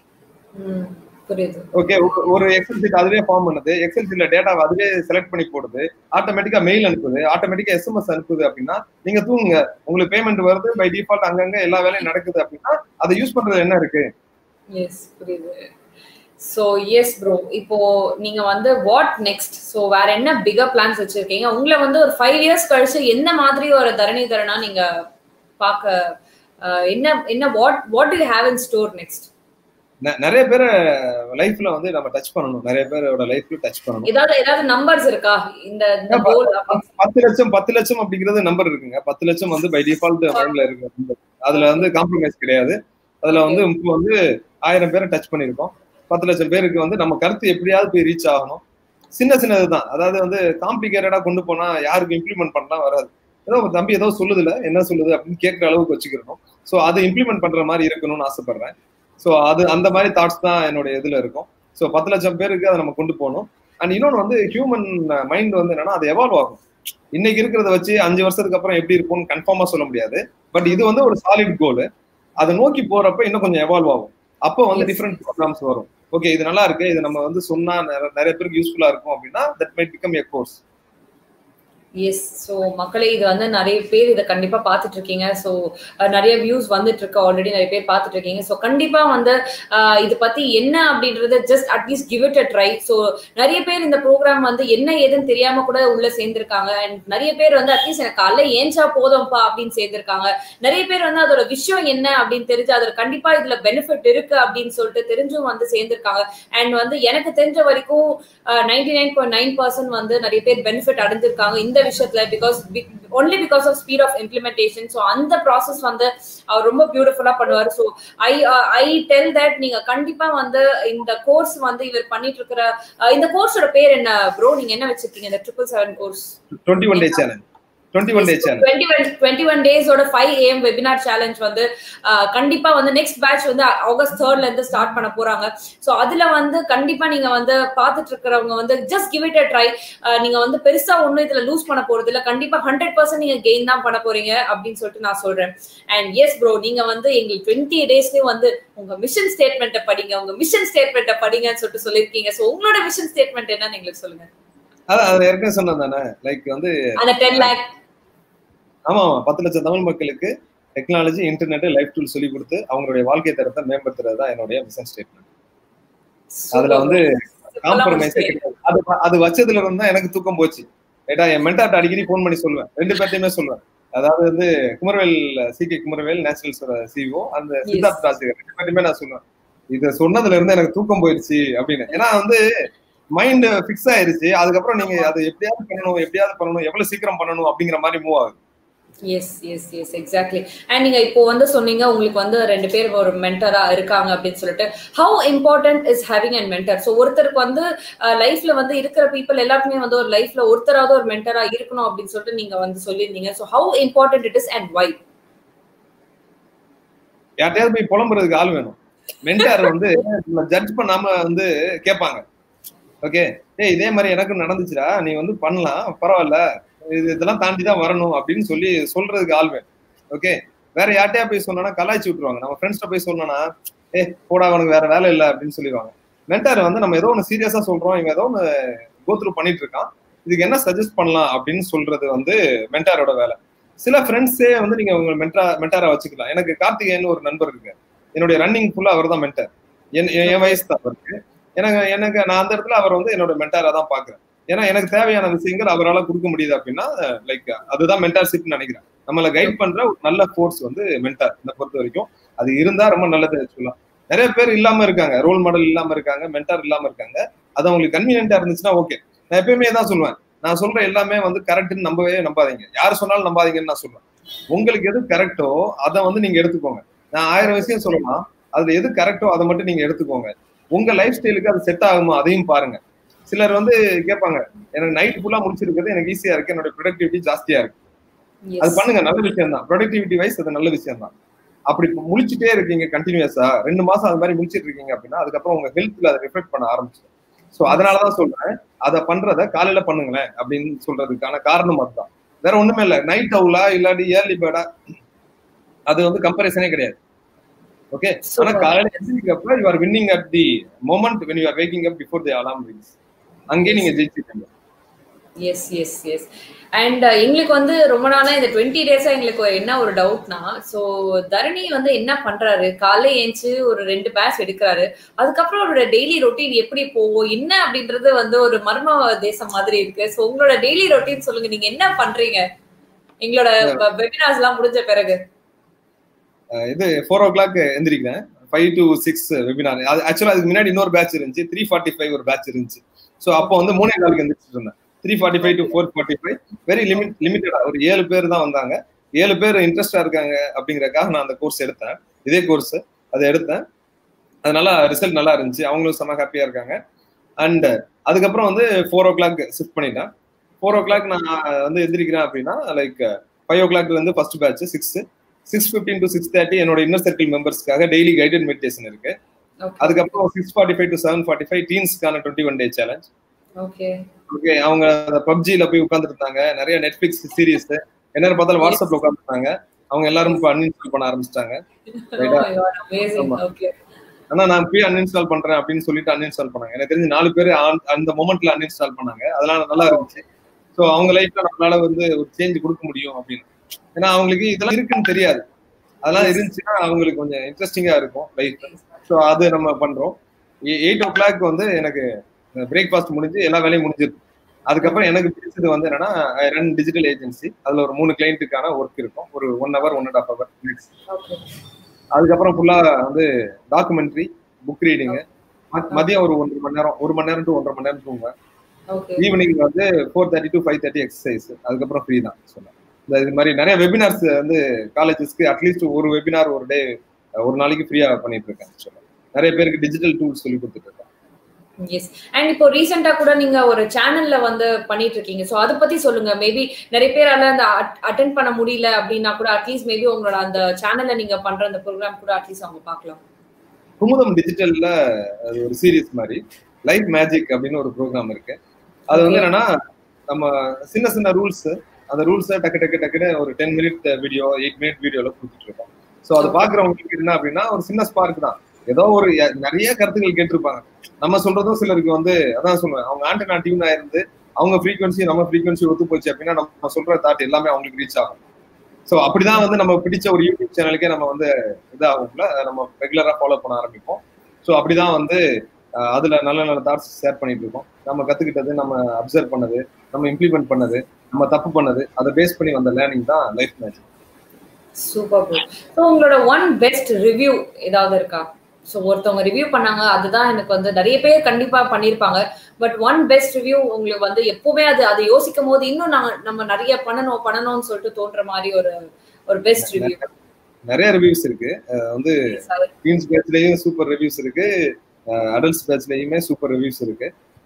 புரியுது ஓகே ஒரு எக்ஸல் சீட் அதுவே ஃபார்ம் பண்ணுது எக்ஸல் சீட்ல டேட்டாவை அதுவே செலக்ட் பண்ணி போடுது ஆட்டோமேட்டிக்கா மெயில் அனுப்புது ஆட்டோமேட்டிக்கா எஸ்எம்எஸ் அனுப்புது அப்படின்னா நீங்க தூங்குங்க உங்களுக்கு பேமெண்ட் வருது பை டிஃபால்ட் அங்கங்க எல்லா வேலையும் நடக்குது அப்படின்னா அதை யூஸ் பண்றது என்ன இருக்கு எஸ் புரியுது ஸோ எஸ் ப்ரோ இப்போ நீங்க வந்து வாட் நெக்ஸ்ட் ஸோ வேற என்ன பிகர் பிளான்ஸ் வச்சிருக்கீங்க உங்களை வந்து ஒரு ஃபைவ் இயர்ஸ் கழிச்சு என்ன மாதிரி ஒரு தரணி தரனா நீங்க பார்க்க அஹ், என்ன என்ன what what to have in store next நெ- நிறைய பேரை லைஃப்ல வந்து நம்ம டச் பண்ணணும் நிறைய பேரோட லைஃப்ல டச் பண்ணணும் ஏதாவது ஏதாவது நம்பர்ஸ் இருக்கா இந்த இந்த கோல் பத்து லட்சம் பத்து லட்சம் அப்படிங்கிறது நம்பர் இருக்குங்க பத்து லட்சம் வந்து பை டிஃபால்ட் மைண்ட்ல இருக்கு number. அதுல வந்து காம்ப்ரமைஸ் கிடையாது அதுல வந்து இப்போ வந்து ஆயிரம் பேரை டச் பண்ணியிருக்கோம் பத்து லட்சம் பேருக்கு வந்து நம்ம கருத்து எப்படியாவது போய் ரீச் ஆகணும் சின்ன சின்னது தான் அதாவது வந்து காம்ப்ளிகேட்டடா கொண்டு போனா யாருக்கு இம்ப்ளிமெண்ட் பண்ணலாம் வராது ஏதோ உங்க தம்பி ஏதோ சொல்லுதுல என்ன சொல்லுது அப்படின்னு கேட்குற அளவுக்கு வச்சுக்கிறணும் ஸோ அதை இம்ப்ளிமெண்ட் பண்ற மாதிரி இருக்கணும்னு ஆசைப்படுறேன் ஸோ அது அந்த மாதிரி தாட்ஸ் தான் என்னுடைய இதுல இருக்கும் ஸோ பத்து லட்சம் பேருக்கு அதை நம்ம கொண்டு போகணும் அண்ட் இன்னொன்று வந்து ஹியூமன் மைண்ட் வந்து என்னன்னா அது எவால்வ் ஆகும் இன்னைக்கு இருக்கிறத வச்சு அஞ்சு வருஷத்துக்கு அப்புறம் எப்படி இருக்கும்னு கன்ஃபார்மா சொல்ல முடியாது பட் இது வந்து ஒரு சாலிட் கோல் அதை நோக்கி போறப்ப இன்னும் கொஞ்சம் எவால்வ் ஆகும் அப்போ வந்து Yes. டிஃப்ரெண்ட் ப்ரோக்ராம்ஸ் வரும் ஓகே இது நல்லா இருக்கு இது நம்ம வந்து சொன்னா நிறைய- நிறைய பேருக்கு யூஸ்ஃபுல்லா இருக்கும் அப்படின்னா that might become a course yes so மக்களே இது வந்து நிறைய பேர் இதை கண்டிப்பா பார்த்துட்டு இருக்கீங்க ஸோ நிறைய வியூஸ் வந்துட்டு இருக்கு ஆல்ரெடி நிறைய பேர் பார்த்துட்டு இருக்கீங்க ஸோ கண்டிப்பா வந்து அஹ், இது பத்தி என்ன அப்படின்றத just at least give it a try so நிறைய பேர் இந்த ப்ரோக்ராம் வந்து என்ன ஏதுன்னு தெரியாம கூட உள்ள சேர்ந்திருக்காங்க அண்ட் நிறைய பேர் வந்து அட்லீஸ்ட் எனக்கு காலைல ஏஞ்சா போதும்ப்பா அப்படின்னு சேர்ந்திருக்காங்க நிறைய பேர் வந்து அதோட விஷயம் என்ன அப்படின்னு தெரிஞ்சு அதுல கண்டிப்பா இதுல பெனிஃபிட் இருக்கு அப்படின்னு சொல்லிட்டு தெரிஞ்சும் வந்து சேர்ந்திருக்காங்க அண்ட் வந்து எனக்கு தெரிஞ்ச வரைக்கும் ninety nine point nine percent வந்து நிறைய பேர் பெனிஃபிட் அடைஞ்சிருக்காங்க இந்த விஷயத்துல because only because of speed of implementation so அந்த ப்ராசஸ் வந்து அவர் ரொம்ப பியூட்டிஃபுல்லா பண்ணுவார் so I I tell that நீங்க கண்டிப்பா வந்து இந்த கோர்ஸ் வந்து இவர் பண்ணிட்டு இருக்கிற அஹ், இந்த கோர்ஸோட பேர் என்ன ப்ரோ நீங்க என்ன வச்சிருக்கீங்க இந்த triple seven course twenty one day challenge twenty one day challenge twenty one twenty one டேஸோட ஃபைவ் ஏஎம் வெபினார் சேலஞ்ச் வந்து அஹ், கண்டிப்பா வந்து நெக்ஸ்ட் பேட்ச் வந்து ஆகஸ்ட் தேர்ட்ல இருந்து ஸ்டார்ட் பண்ண போறாங்க ஸோ அதுல வந்து கண்டிப்பா நீங்க வந்து பார்த்துட்டு இருக்கிறவங்க வந்து just give it a try நீங்க வந்து பெருசா ஒன்றும் இதுல லூஸ் பண்ண போறது இல்ல கண்டிப்பா ஹண்ட்ரட் பர்சன்ட் நீங்க கெயின் தான் பண்ண போறீங்க அப்படின்னு சொல்லிட்டு நான் சொல்றேன் அண்ட் எஸ் ப்ரோ நீங்க வந்து எங்களுக்கு டுவெண்ட்டி டேஸ்லயும் வந்து உங்க மிஷன் ஸ்டேட்மெண்ட்டை படிங்க உங்க மிஷன் ஸ்டேட்மெண்ட்டை படிங்கன்னு சொல்லிட்டு சொல்லியிருக்கீங்க ஸோ உங்களோட மிஷன் ஸ்டேட்மெண்ட் என்னன்னு எங்களுக்கு சொல்லுங்க அதான் அது ஏற்கனவே சொன்னது தானே லைக் வந்து அந்த டென் லேக் ஆமா ஆமா பத்து லட்சம் தமிழ் மக்களுக்கு டெக்னாலஜி இன்டர்நெட் லைஃப் டூல் சொல்லி கொடுத்து அவங்களுடைய வாழ்க்கை தரத்தை மேம்படுத்துறது தான் என்னுடைய மிஷன் ஸ்டேட்மெண்ட் அதுல வந்து காம்ப்ரமைஸே கிடையாது அது அது வச்சதுல இருந்து தான் எனக்கு தூக்கம் போச்சு ஏட்டா என் மென்டார்ட்ட அடிக்கடி ஃபோன் பண்ணி சொல்லுவேன் ரெண்டு பேர்த்தையுமே சொல்லுவேன் அதாவது வந்து குமரவேல் சி கே குமரவேல் நேஷனல்ஸோட சிஓ அந்த சித்தார்த் ராஜசேகர் ரெண்டு பேர்த்தையுமே நான் சொல்லுவேன் இதை சொன்னதுல இருந்து எனக்கு தூக்கம் போயிடுச்சு அப்படின்னு ஏன்னா வந்து மைண்ட் ஃபிக்ஸ் ஆயிருச்சு அதுக்கப்புறம் நீங்க அது எப்படியாவது பண்ணணும் எப்படியாவது பண்ணணும் எவ்வளவு சீக்கிரம் பண்ணணும் அப்படிங்கிற மாதிரி மூவ் ஆகுது yes yes yes exactly and நீங்க இப்போ வந்து சொன்னீங்க உங்களுக்கு வந்து ரெண்டு பேர் ஒரு மென்டரா இருக்காங்க அப்படின்னு சொல்லிட்டு how important is having and mentor so ஒருத்தருக்கு வந்து லைஃப்ல வந்து இருக்கிற பீப்புள் எல்லாருக்குமே வந்து ஒரு லைஃப்ல ஒருத்தராவது ஒரு மென்டரா இருக்கணும் அப்படின்னு சொல்லிட்டு நீங்க வந்து சொல்லியிருந்தீங்க so how important it is and why யார்ட்டையாவது போய் புலம்புறதுக்கு ஆள் வேணும் மென்டார் வந்து ஜட்ஜ் பண்ணாம வந்து கேட்பாங்க ஓகே ஏய் இதே மாதிரி எனக்கு நடந்துச்சுடா நீ வந்து பண்ணலாம் பரவாயில்ல இது இதெல்லாம் தாண்டி தான் வரணும் அப்படின்னு சொல்லி சொல்றதுக்கு ஆள் வேணும் ஓகே வேற யார்ட்டையா போய் சொன்னா கலாய்ச்சி விட்டுருவாங்க நம்ம ஃப்ரெண்ட்ஸ்ட போய் சொன்னோம்னா ஏ போடா அவனுக்கு வேற வேலை இல்லை அப்படின்னு சொல்லிடுவாங்க மென்டார் வந்து நம்ம ஏதோ ஒன்று சீரியஸா சொல்றோம் இவன் ஏதோ ஒன்று கோத்ரூ பண்ணிட்டு இருக்கான் இதுக்கு என்ன சஜஸ்ட் பண்ணலாம் அப்படின்னு சொல்றது வந்து மென்டாரோட வேலை சில ஃப்ரெண்ட்ஸே வந்து நீங்க உங்க மென்டா மென்டாரா வச்சுக்கலாம் எனக்கு கார்த்திகேயன் ஒரு நண்பர் இருக்கு என்னுடைய ரன்னிங் ஃபுல்லா அவர் தான் மென்டர் என் என் வயசு தான் அவருக்கு எனக்கு எனக்கு நான் அந்த இடத்துல அவர் வந்து என்னோட மென்டாரா தான் பாக்குறேன் ஏன்னா எனக்கு தேவையான விஷயங்கள் அவரால் கொடுக்க முடியுது அப்படின்னா லைக் அதுதான் மென்டார்ஷிப்னு நினைக்கிறேன் நம்மளை கைட் பண்ற ஒரு நல்ல ஃபோர்ஸ் வந்து மென்டார் என்னை பொறுத்த வரைக்கும் அது இருந்தா ரொம்ப நல்லது சொல்லலாம் நிறைய பேர் இல்லாம இருக்காங்க ரோல் மாடல் இல்லாம இருக்காங்க மென்டார் இல்லாம இருக்காங்க அது அவங்களுக்கு கன்வீனியன்டா இருந்துச்சுன்னா ஓகே நான் எப்பயுமே தான் சொல்லுவேன் நான் சொல்ற எல்லாமே வந்து கரெக்ட்னு நம்பவே நம்பாதீங்க யார் சொன்னாலும் நம்பாதீங்கன்னு நான் சொல்லுவேன் உங்களுக்கு எது கரெக்டோ அதை வந்து நீங்க எடுத்துக்கோங்க நான் ஆயிரம் விஷயம் சொல்லலாம் அதுல எது கரெக்டோ அதை மட்டும் நீங்க எடுத்துக்கோங்க உங்க லைஃப் ஸ்டைலுக்கு அது செட் ஆகுமா அதையும் பாருங்க சிலர் வந்து கேட்பாங்க எனக்கு நைட் ஃபுல்லா முடிச்சிருக்கிறது எனக்கு ஈஸியா இருக்கு என்னோட ப்ரொடக்டிவிட்டி ஜாஸ்தியா இருக்கு அது பண்ணுங்க நல்ல விஷயம் தான் ப்ரொடக்டிவிட்டி வைஸ் அது நல்ல விஷயம் தான் அப்படி முடிச்சுட்டே இருக்கீங்க கண்டினியூஸா ரெண்டு மாசம் அது மாதிரி முடிச்சிட்டு இருக்கீங்க அப்படின்னா அதுக்கப்புறம் உங்க ஹெல்த்ல அதை ரிஃப்ளெக்ட் பண்ண ஆரம்பிச்சு ஸோ அதனாலதான் சொல்றேன் அதை பண்றத காலையில பண்ணுங்களேன் அப்படின்னு சொல்றதுக்கான காரணம் அதுதான் வேற ஒண்ணுமே இல்லை நைட் அவுலா இல்லாட்டி ஏர்லி பேர்டா அது வந்து கம்பேரிசனே கிடையாது ஓகே ஆனா காலையில எந்திரிக்கப்ப you are winning at the moment when you are waking up before the alarm rings அங்கேயே நீங்க ஜெயிச்சிருக்கீங்க எஸ் எஸ் எஸ் அண்ட் எங்களுக்கு வந்து ரொம்ப நாளா இந்த டுவெண்ட்டி டேஸா எங்களுக்கு என்ன ஒரு டவுட்னா ஸோ தரணி வந்து என்ன பண்றாரு காலை ஏஞ்சி ஒரு ரெண்டு பேட்ச் எடுக்கிறாரு அதுக்கப்புறம் அவரோட டெய்லி ரொட்டீன் எப்படி போகும் என்ன அப்படின்றது வந்து ஒரு மர்ம தேசம் மாதிரி இருக்கு ஸோ உங்களோட டெய்லி ரொட்டீன் சொல்லுங்க நீங்க என்ன பண்றீங்க எங்களோட வெபினார்ஸ் எல்லாம் முடிஞ்ச பிறகு இது ஃபோர் ஓ கிளாக் எந்திரிக்கிறேன் ஃபைவ் டு சிக்ஸ் வெபினார் அது ஆக்சுவலா அதுக்கு முன்னாடி இன்னொரு பேட்ச் இருந்துச்சு த்ரீ ஃபார்ட்டி ஃபைவ் ஒரு பேட்ச் இருந்துச்சு ஸோ அப்போ வந்து மூணே நாளுக்கு எந்திரிச்சிட்டு இருந்தேன் three forty five to four forty five very limit லிமிட்டடா ஒரு ஏழு பேர் தான் வந்தாங்க ஏழு பேர் இன்ட்ரெஸ்டா இருக்காங்க அப்படிங்கறக்காக நான் அந்த கோர்ஸ் எடுத்தேன் இதே கோர்ஸ் அதை எடுத்தேன் அது நல்லா ரிசல்ட் நல்லா இருந்துச்சு அவங்களும் செம்ம ஹாப்பியா இருக்காங்க அண்ட் அதுக்கப்புறம் வந்து ஃபோர் ஓ கிளாக் ஷிஃப்ட் பண்ணிட்டேன் ஃபோர் ஓ கிளாக் நான் வந்து எந்திரிக்கிறேன் அப்படின்னா லைக் ஃபைவ் ஓ கிளாக்ல இருந்து first batch six six fifteen to six thirty என்னோட இன்னர் சர்க்கிள் மெம்பர்ஸ்க்காக டெய்லி கைடட் மெடிடேஷன் இருக்கு அதுக்கப்புறம் six forty five to seven forty five டீன்ஸ்க்கான twenty one day challenge okay okay அவங்க பப்ஜில போய் உட்காந்துருந்தாங்க நிறைய நெட்ஃபிளிக்ஸ் சீரிஸ் என்ன பார்த்தாலும் வாட்ஸ்அப்ல உட்காந்துருந்தாங்க அவங்க எல்லாரும் இப்போ அன்இன்ஸ்டால் பண்ண ஆரம்பிச்சிட்டாங்க ஆனா நான் போய் அன்இன்ஸ்டால் பண்றேன் அப்படின்னு சொல்லிட்டு அன்இன்ஸ்டால் பண்ணாங்க எனக்கு தெரிஞ்சு நாலு பேர் அந்த மொமெண்ட்ல அன்இன்ஸ்டால் பண்ணாங்க அதெல்லாம் நல்லா இருந்துச்சு ஸோ அவங்க லைஃப்ல நம்மளால வந்து ஒரு சேஞ்ச் கொடுக்க முடியும் அப்படின்னு ஏன்னா அவங்களுக்கு இதெல்லாம் இருக்குன்னு தெரியாது அதெல்லாம் இருந்துச்சுன்னா அவங்களுக்கு கொஞ்சம் இன்ட்ரெஸ்டிங்கா இருக்கும் லைஃப் ஸோ அது நம்ம பண்றோம் எயிட் ஓ கிளாக் வந்து எனக்கு பிரேக்ஃபாஸ்ட் முடிஞ்சு எல்லா வேலையும் முடிஞ்சிருக்கு அதுக்கப்புறம் எனக்கு பிடிச்சது வந்து என்னன்னா ரன் டிஜிட்டல் ஏஜென்சி அதுல ஒரு மூணு கிளைண்ட்டுக்கான ஒர்க் இருக்கும் ஒரு one hour one and half hour அதுக்கப்புறம் ஃபுல்லா வந்து டாக்குமெண்ட்ரி புக் ரீடிங்கு மதியம் ஒரு ஒன்றரை மணி நேரம் ஒரு மணி நேரம் டு ஒன்றரை மணி நேரம் தூங்குவேன் ஈவினிங் வந்து four thirty to five thirty exercise அதுக்கப்புறம் ஃப்ரீ தான் சொன்னேன் இந்த இது மாதிரி நிறைய வெபினார்ஸ் வந்து காலேஜஸ்க்கு அட்லீஸ்ட் ஒரு வெபினார் ஒரு டே ஒரு நாளைக்கு ஃப்ரீயா பண்ணிட்டு இருக்கேன் சொல்லுவேன் நிறைய பேருக்கு டிஜிட்டல் டூல்ஸ் சொல்லி கொடுத்துட்டு இருக்கேன் எஸ் அண்ட் இப்போ ரீசெண்டா கூட நீங்க ஒரு சேனல்ல வந்து பண்ணிட்டு இருக்கீங்க சோ அதை பத்தி சொல்லுங்க மேபி நிறைய பேரால அந்த அட்டென்ட் பண்ண முடியல அப்படின்னா கூட அட்லீஸ்ட் மேபி உங்களோட அந்த சேனல்ல நீங்க பண்ற அந்த ப்ரோக்ராம் கூட அட்லீஸ்ட் அவங்க பார்க்கலாம் குமுதம் டிஜிட்டல்ல அது ஒரு சீரியஸ் மாதிரி லைஃப் மேஜிக் அப்படின்னு ஒரு ப்ரோக்ராம் இருக்கு அது வந்து என்னன்னா நம்ம சின்ன சின்ன ரூல்ஸ் அந்த ரூல்ஸை டக்கு டக்கு டக்குன்னு ஒரு ten minute video eight minute வீடியோல கொடுத்துட்டு இருக்கோம் ஸோ அது பாக்குறவங்களுக்கு என்ன அப்படின்னா ஒரு சின்ன ஸ்பார்க் தான் ஏதோ ஒரு நிறைய கருத்துக்கள் கேட்டிருப்பாங்க நம்ம சொல்றதும் சிலருக்கு வந்து அதான் சொல்லுவேன் அவங்க ஆண்டனா டியூனா இருந்து அவங்க ஃப்ரீக்வன்சி நம்ம ஃப்ரீக்வன்சி ஒத்து போச்சு அப்படின்னா நம்ம சொல்ற தாட் எல்லாமே அவங்களுக்கு ரீச் ஆகும் ஸோ அப்படிதான் வந்து நம்ம பிடிச்ச ஒரு யூடியூப் சேனலுக்கே நம்ம வந்து இதாகும்ல நம்ம ரெகுலரா ஃபாலோ பண்ண ஆரம்பிப்போம் ஸோ அப்படிதான் வந்து அதுல நல்ல நல்ல தாட்ஸ் ஷேர் பண்ணிட்டு இருக்கோம் நம்ம கத்துக்கிட்டது நம்ம அப்சர்வ் பண்ணது நம்ம இம்ப்ளிமெண்ட் பண்ணது நம்ம தப்பு பண்ணது அதை பேஸ் பண்ணி வந்த லேர்னிங் தான் லைஃப் மேஜிக் சூப்பர் ஸோ உங்களோட ஒன் பெஸ்ட் ரிவ்யூ ஏதாவது இருக்கா ஸோ ஒருத்தவங்க ரிவ்யூ பண்ணாங்க அதுதான் எனக்கு வந்து நிறைய பேர் கண்டிப்பா பண்ணியிருப்பாங்க பட் ஒன் பெஸ்ட் ரிவ்யூ உங்களுக்கு வந்து எப்பவுமே அது அதை யோசிக்கும் போது இன்னும் நாங்க நம்ம நிறைய பண்ணணும் பண்ணணும்னு சொல்லிட்டு தோன்ற மாதிரி ஒரு ஒரு பெஸ்ட் ரிவ்யூ நிறைய ரிவ்யூஸ் இருக்கு வந்து டீன்ஸ் பேட்ச்லயும் சூப்பர் ரிவ்யூஸ் இருக்கு அடல்ட்ஸ் பேட்ச்லயுமே சூப்பர் ரிவ்யூஸ் இருக்கு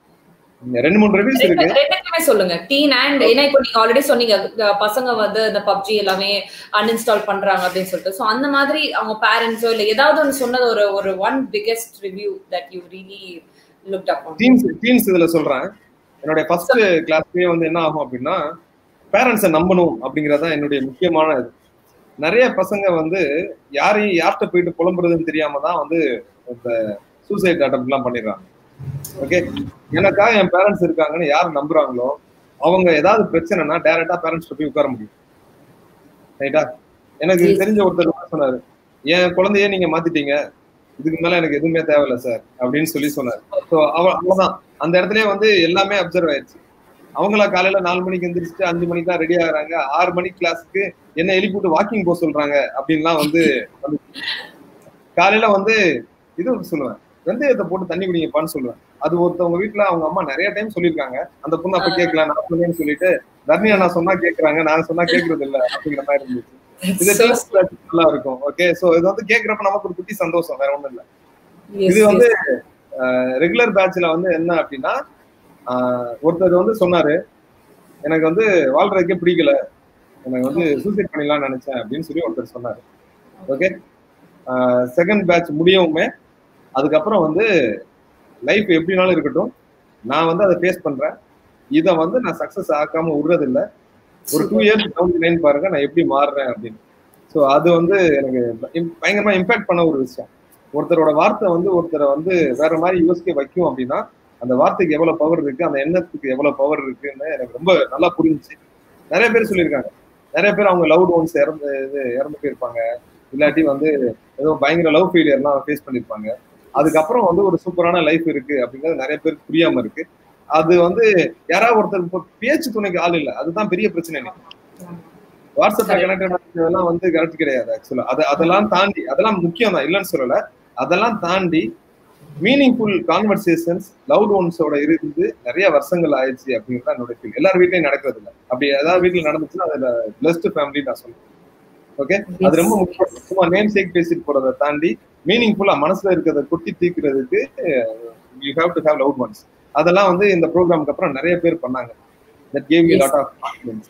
ரெண்டு மூணு ரிவ்யூஸ் இருக்கு ரெண்டுக்குமே சொல்லுங்க டீன் அண்ட் ஏன்னா இப்போ நீங்க ஆல்ரெடி சொன்னீங்க பசங்க வந்து இந்த பப்ஜி எல்லாமே அன்இன்ஸ்டால் பண்றாங்க அப்படின்னு சொல்லிட்டு ஸோ அந்த மாதிரி அவங்க பேரண்ட்ஸோ இல்ல ஏதாவது ஒன்று சொன்னது ஒரு ஒரு one biggest review that you really looked up teens teens இதுல சொல்றேன் என்னுடைய ஃபர்ஸ்ட் கிளாஸ்லயே வந்து என்ன ஆகும் அப்படின்னா பேரண்ட்ஸை நம்பணும் அப்படிங்கறதான் என்னுடைய முக்கியமான இது நிறைய பசங்க வந்து யாரையும் யார்கிட்ட போயிட்டு புலம்புறதுன்னு தெரியாம தான் வந்து இந்த சூசைட் அட்டம் எல்லாம் பண்ணிடுறாங்க ஓகே எனக்கா என் பேரண்ட்ஸ் இருக்காங்கன்னு யார் நம்புறாங்களோ அவங்க ஏதாவது பிரச்சனைனா டைரக்டா பேரண்ட்ஸ் போய் உட்கார முடியும் ரைட்டா எனக்கு Yes. தெரிஞ்ச ஒருத்தர் என்ன சொன்னாரு என் குழந்தைய நீங்க மாத்திட்டீங்க இதுக்கு மேல எனக்கு எதுவுமே தேவையில்ல சார் அப்படின்னு சொல்லி சொன்னாரு ஸோ அவ அவ்வளவுதான் அந்த இடத்துலயே வந்து எல்லாமே அப்சர்வ் ஆயிடுச்சு அவங்களா காலையில நாலு மணிக்கு எந்திரிச்சிட்டு அஞ்சு மணிக்கு தான் ரெடி ஆகுறாங்க ஆறு மணிக்கு கிளாஸுக்கு என்ன எழுப்பி விட்டு வாக்கிங் போக சொல்றாங்க அப்படின்லாம் வந்து வந்து காலையில வந்து இது சொல்லுவேன் வெந்தயத்தை போட்டு தண்ணி குடிங்கப்பான்னு சொல்லுவேன் அது ஒருத்தவங்க வீட்டுல அவங்க அம்மா நிறைய டைம் சொல்லியிருக்காங்க அந்த பொண்ணு அப்ப கேட்கல நான் சொன்னேன்னு சொல்லிட்டு தர்ணி அண்ணா சொன்னா கேக்குறாங்க நான் சொன்னா கேக்குறது இல்ல அப்படிங்கிற மாதிரி இருந்துச்சு இது So டீச்சர்ஸ் நல்லா இருக்கும் ஓகே சோ இது வந்து கேக்குறப்ப நமக்கு ஒரு குட்டி சந்தோஷம் வேற ஒண்ணும் இல்ல yes, இது yes. வந்து ரெகுலர் பேட்ச்ல வந்து என்ன அப்படின்னா ஆஹ் ஒருத்தர் வந்து சொன்னாரு எனக்கு வந்து வாழ்றதுக்கே பிடிக்கல எனக்கு வந்து சூசைட் பண்ணிடலாம்னு நினைச்சேன் அப்படின்னு சொல்லி ஒருத்தர் சொன்னாரு ஓகே செகண்ட் பேட்ச் முடியவுமே அதுக்கப்புறம் வந்து லைஃப் எப்படினாலும் இருக்கட்டும் நான் வந்து அதை ஃபேஸ் பண்றேன் இதை வந்து நான் சக்சஸ் ஆக்காம விடுறது இல்ல ஒரு டூ இயர்ஸ் டவுன் லைன் பாருங்க நான் எப்படி மாறுறேன் அப்படின்னு ஸோ அது வந்து எனக்கு im- பயங்கரமா இம்பாக்ட் பண்ண ஒரு விஷயம் ஒருத்தரோட வார்த்தை வந்து ஒருத்தரை வந்து வேற மாதிரி யோசிக்க வைக்கும் அப்படின்னா அந்த வார்த்தைக்கு எவ்வளவு பவர் இருக்கு அந்த எண்ணத்துக்கு எவ்வளவு பவர் இருக்குன்னு எனக்கு ரொம்ப நல்லா புரிஞ்சுச்சு நிறைய பேர் சொல்லியிருக்காங்க நிறைய பேர் அவங்க லவ் ஒன்ஸ் இறந்து இது இறந்து போயிருப்பாங்க இல்லாட்டி வந்து ஏதோ பயங்கர லவ் ஃபெயிலியர்லாம் ஃபேஸ் பண்ணியிருப்பாங்க அதுக்கப்புறம் வந்து ஒரு சூப்பரான லைஃப் இருக்கு அப்படிங்கிறது நிறைய பேருக்கு புரியாம இருக்கு அது வந்து யாராவது ஒருத்தர் இப்போ பேச்சு துணைக்கு ஆள் இல்லை அதுதான் பெரிய பிரச்சனை எனக்கு வாட்ஸ்அப்ல Correct. கனெக்ட் எல்லாம் வந்து கரெக்ட் கிடையாது ஆக்சுவலா அது அதெல்லாம் தாண்டி அதெல்லாம் முக்கியம் தான் இல்லைன்னு சொல்லல அதெல்லாம் தாண்டி மீனிங்ஃபுல் கான்வர்சேஷன்ஸ் லவ்ட் ஒன்ஸோட இருந்து நிறைய வருஷங்கள் ஆயிடுச்சு அப்படிங்கிறது தான் என்னோட ஃபீல் எல்லார் வீட்லயும் நடக்கிறது இல்லை அப்படி ஏதாவது வீட்டுல நடந்துச்சுன்னா அதுல பிளஸ்ட் ஃபேமிலி நான் சொல்லுவேன் ஓகே அது ரொம்ப முக்கியம் சும்மா நேம் சேக் பேசிட்டு போறதை தாண்டி மீனிங்ஃபுல்லா மனசுல இருக்கிறத கொட்டி தீர்க்கிறதுக்கு you have to have love once அதெல்லாம் வந்து இந்த ப்ரோக்ராமுக்கு அப்புறம் நிறைய பேர் பண்ணாங்க that gave you Yes. Lot of confidence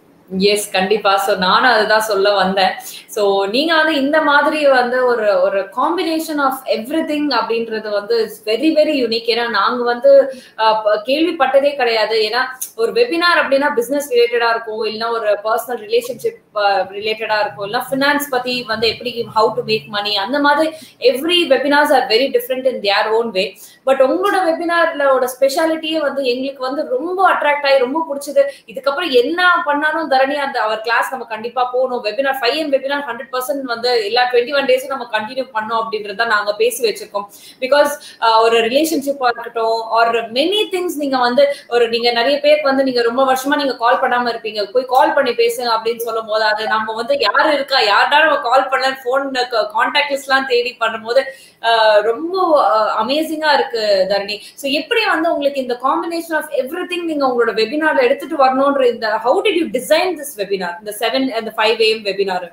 yes கண்டிப்பா சோ நானும் அதுதான் சொல்ல வந்தேன் சோ நீங்க வந்து இந்த மாதிரி வந்து ஒரு ஒரு காம்பினேஷன் ஆஃப் எவ்ரி திங் அப்படின்றது வந்து வெரி வெரி யூனிக் ஏன்னா நாங்க வந்து அஹ், ப- கேள்விப்பட்டதே கிடையாது ஏன்னா ஒரு வெபினார் அப்படின்னா பிசினஸ் ரிலேட்டடா இருக்கும் இல்லைன்னா ஒரு பர்சனல் ரிலேஷன்ஷிப் ரிலேட்டடா இருக்கும் இல்லைன்னா ஃபினான்ஸ் பத்தி வந்து எப்படி ஹவு டு மேக் மணி அந்த மாதிரி every webinars are very different in their own way but உங்களோட வெபினார்லோட ஸ்பெஷாலிட்டியே வந்து எங்களுக்கு வந்து ரொம்ப அட்ராக்ட் ஆகி ரொம்ப பிடிச்சது இதுக்கப்புறம் என்ன பண்ணாலும் தரணி அந்த அவர் கிளாஸ் நம்ம கண்டிப்பா போகணும் webinar five M webinar hundred percent வந்து எல்லா டுவெண்ட்டி ஒன் டேஸும் நம்ம கண்டினியூ பண்ணோம் அப்படின்றத நாங்க பேசி வச்சிருக்கோம் பிகாஸ் ஒரு ரிலேஷன்ஷிப்பா இருக்கட்டும் ஆர் மெனி திங்ஸ் நீங்க வந்து ஒரு நீங்க நிறைய பேருக்கு வந்து நீங்க ரொம்ப வருஷமா நீங்க கால் பண்ணாம இருப்பீங்க போய் கால் பண்ணி பேசுங்க அப்படின்னு சொல்லும் போது அது நம்ம வந்து யாரு இருக்கா யார்டா நம்ம கால் பண்ணல போன் கான்டாக்ட் லிஸ்ட் எல்லாம் தேடி பண்ணும்போது ஆஹ் ரொம்ப அமேசிங்கா இருக்கு தரணி சோ எப்படி வந்து உங்களுக்கு இந்த காம்பினேஷன் ஆஃப் எவ்ரி திங் நீங்க உங்களோட வெபினார்ல எடுத்துட்டு வரணும்ன்ற இந்த how did you design this webinar இந்த செவன் அந்த ஃபைவ் ஏஎம் வெபினார்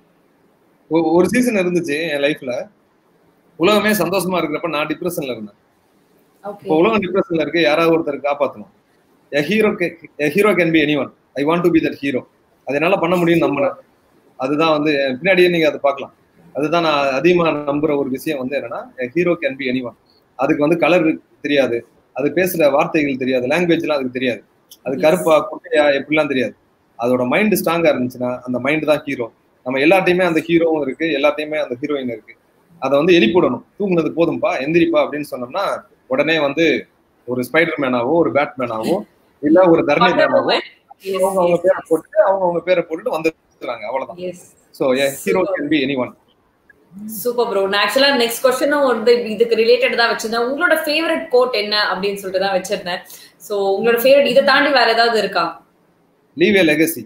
ஒ- ஒரு சீசன் இருந்துச்சு என் லைஃப்ல உலகமே சந்தோஷமா இருக்கிறப்ப நான் டிப்ரெஷன்ல இருந்தேன் ஓகே இப்போ உலகம் டிப்ரெஷன்ல இருக்கு யாராவது ஒருத்தர் காப்பாத்தணும் a hero hero can be any one I want to be that hero அது என்னால பண்ண முடியும்னு நம்பினேன் அதுதான் வந்து என் பின்னாடியே நீங்க அதை பார்க்கலாம் அதுதான் நான் அதிகமா நம்புற ஒரு விஷயம் வந்து என்னன்னா hero can be any one அதுக்கு வந்து கலர் தெரியாது அது பேசுற வார்த்தைகள் தெரியாது லாங்குவேஜ்லாம் அதுக்கு தெரியாது அது Yes. கருப்பா குட்டையா எப்படிலாம் தெரியாது அதோட மைண்ட் ஸ்ட்ராங்கா இருந்துச்சுன்னா அந்த மைண்ட் தான் ஹீரோ நம்ம எல்லாத்தையுமே அந்த ஹீரோவும் இருக்கு எல்லாத்தையுமே அந்த ஹீரோயின் இருக்கு அதை வந்து எழுப்பிடணும் தூங்குனது போதும்பா எந்திரிப்பா அப்படின்னு சொன்னோம்னா உடனே வந்து ஒரு ஸ்பைடர் மேனாவோ ஒரு பேட்மேனாவோ இல்ல ஒரு தர்ணி மேனாவோ அவங்க அவங்க பேரை போட்டு அவங்க அவங்க பேரை போட்டுட்டு வந்துடுறாங்க அவ்வளவுதான் so hero can be any one super bro நான் ஆக்சுவலா நெக்ஸ்ட் கொஸ்டினும் வந்து இதுக்கு ரிலேட்டட் தான் வச்சிருந்தேன் உங்களோட ஃபேவரட் கோட் என்ன அப்படின்னு சொல்லிட்டு தான் வச்சிருந்தேன் சோ உங்களோட ஃபேவரட் இதை தாண்டி வேற ஏதாவது இருக்கா leave a legacy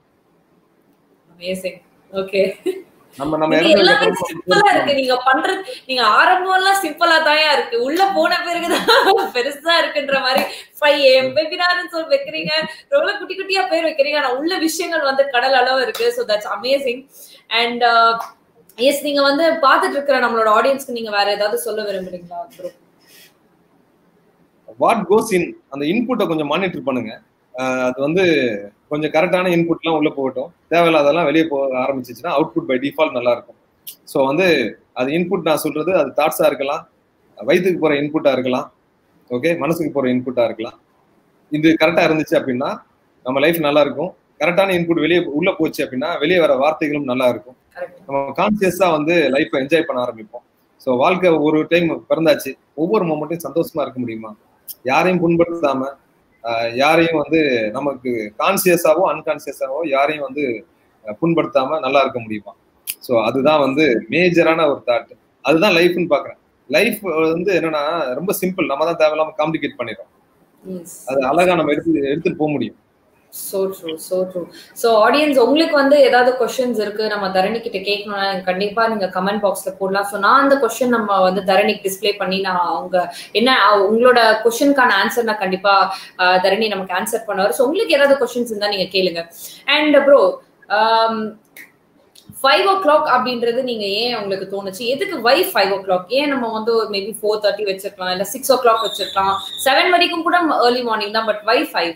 amazing okay நம்ம நம்ம இது எல்லாமே இறந்ததுக்கு சிம்பிளா அப்புறம் இருக்கு நீங்க பண்றது நீங்க ஆரம்பம் எல்லாம் சிம்பிளா தாயா இருக்கு உள்ள போன பிறகுதான் பெருசா இருக்குன்ற மாதிரி ஃபைவ் ஏம் வெபினார்னு சொல்லி வைக்கிறீங்க ரொம்ப குட்டி குட்டியா பேர் வைக்கிறீங்க ஆனா உள்ள விஷயங்கள் வந்து கடல் அளவு இருக்கு so that's amazing and yes நீங்க வந்து பாத்துட்டு இருக்கிற நம்மளோட ஆடியன்ஸ்க்கு நீங்க வேற ஏதாவது சொல்ல விரும்புறீங்களா ப்ரோ வாட் கோஸ் இன் அந்த இன்புட்டை கொஞ்சம் மானிட்டர் பண்ணுங்க அஹ் அது வந்து கொஞ்சம் கரெக்டான இன்புட்லாம் உள்ள போகட்டும் தேவையில்லாதெல்லாம் வெளியே போக ஆரம்பிச்சிச்சுன்னா அவுட்புட் பை டிஃபால்ட் நல்லா இருக்கும் ஸோ வந்து அது இன்புட் நான் சொல்றது அது தாட்ஸா இருக்கலாம் வயிற்றுக்கு போற இன்புட்டா இருக்கலாம் ஓகே மனசுக்கு போற இன்புட்டா இருக்கலாம் இது கரெக்டா இருந்துச்சு அப்படின்னா நம்ம லைஃப் நல்லா இருக்கும் கரெக்டான இன்புட் வெளியே உள்ள போச்சு அப்படின்னா வெளியே வர வார்த்தைகளும் நல்லா இருக்கும் கரெக்ட் நம்ம கான்சியஸா வந்து லைஃப்பை என்ஜாய் பண்ண ஆரம்பிப்போம் ஸோ வாழ்க்கை ஒரு டைம் பிறந்தாச்சு ஒவ்வொரு மொமெண்ட்டையும் சந்தோஷமா இருக்க முடியுமா யாரையும் புண்படுத்தாம ஆஹ் யாரையும் வந்து நமக்கு கான்சியஸாவோ அன்கான்சியஸாவோ யாரையும் வந்து அஹ் புண்படுத்தாம நல்லா இருக்க முடியுமா ஸோ அதுதான் வந்து மேஜரான ஒரு தாட் அதுதான் லைஃப்னு பாக்குறேன் லைஃப் வந்து என்னன்னா ரொம்ப சிம்பிள் நம்ம தான் தேவையில்லாம காம்ப்ளிகேட் பண்ணிடுறோம் எஸ் அது அழகா நம்ம எடுத்து எடுத்துட்டு போக முடியும் so true so true so audience உங்களுக்கு வந்து ஏதாவது கொஸ்டின்ஸ் இருக்கு நம்ம தரணி கிட்ட கேட்கணும்னா கண்டிப்பா நீங்க கமெண்ட் பாக்ஸ்ல போடலாம் ஸோ நான் அந்த கொஸ்டின் நம்ம வந்து தரணிக்கு டிஸ்ப்ளே பண்ணி நான் அவங்க என்ன அஹ், உங்களோட கொஸ்டினுக்கான ஆன்சர் நான் கண்டிப்பா அஹ், தரணி நமக்கு ஆன்சர் பண்ணுவார் ஸோ உங்களுக்கு ஏதாவது கொஸ்டின்ஸ் இருந்தா நீங்க கேளுங்க and bro five o'clock அப்படின்றது நீங்க ஏன் உங்களுக்கு தோணுச்சு எதுக்கு வை ஃபைவ் ஓ கிளாக் ஏன் நம்ம வந்து மேபி ஃபோர் தேர்ட்டி வச்சிருக்கலாம் இல்ல சிக்ஸ் ஓ கிளாக் வச்சிருக்கலாம் செவன் வரைக்கும் கூட ஏர்லி மார்னிங் தான் பட் வை ஃபைவ்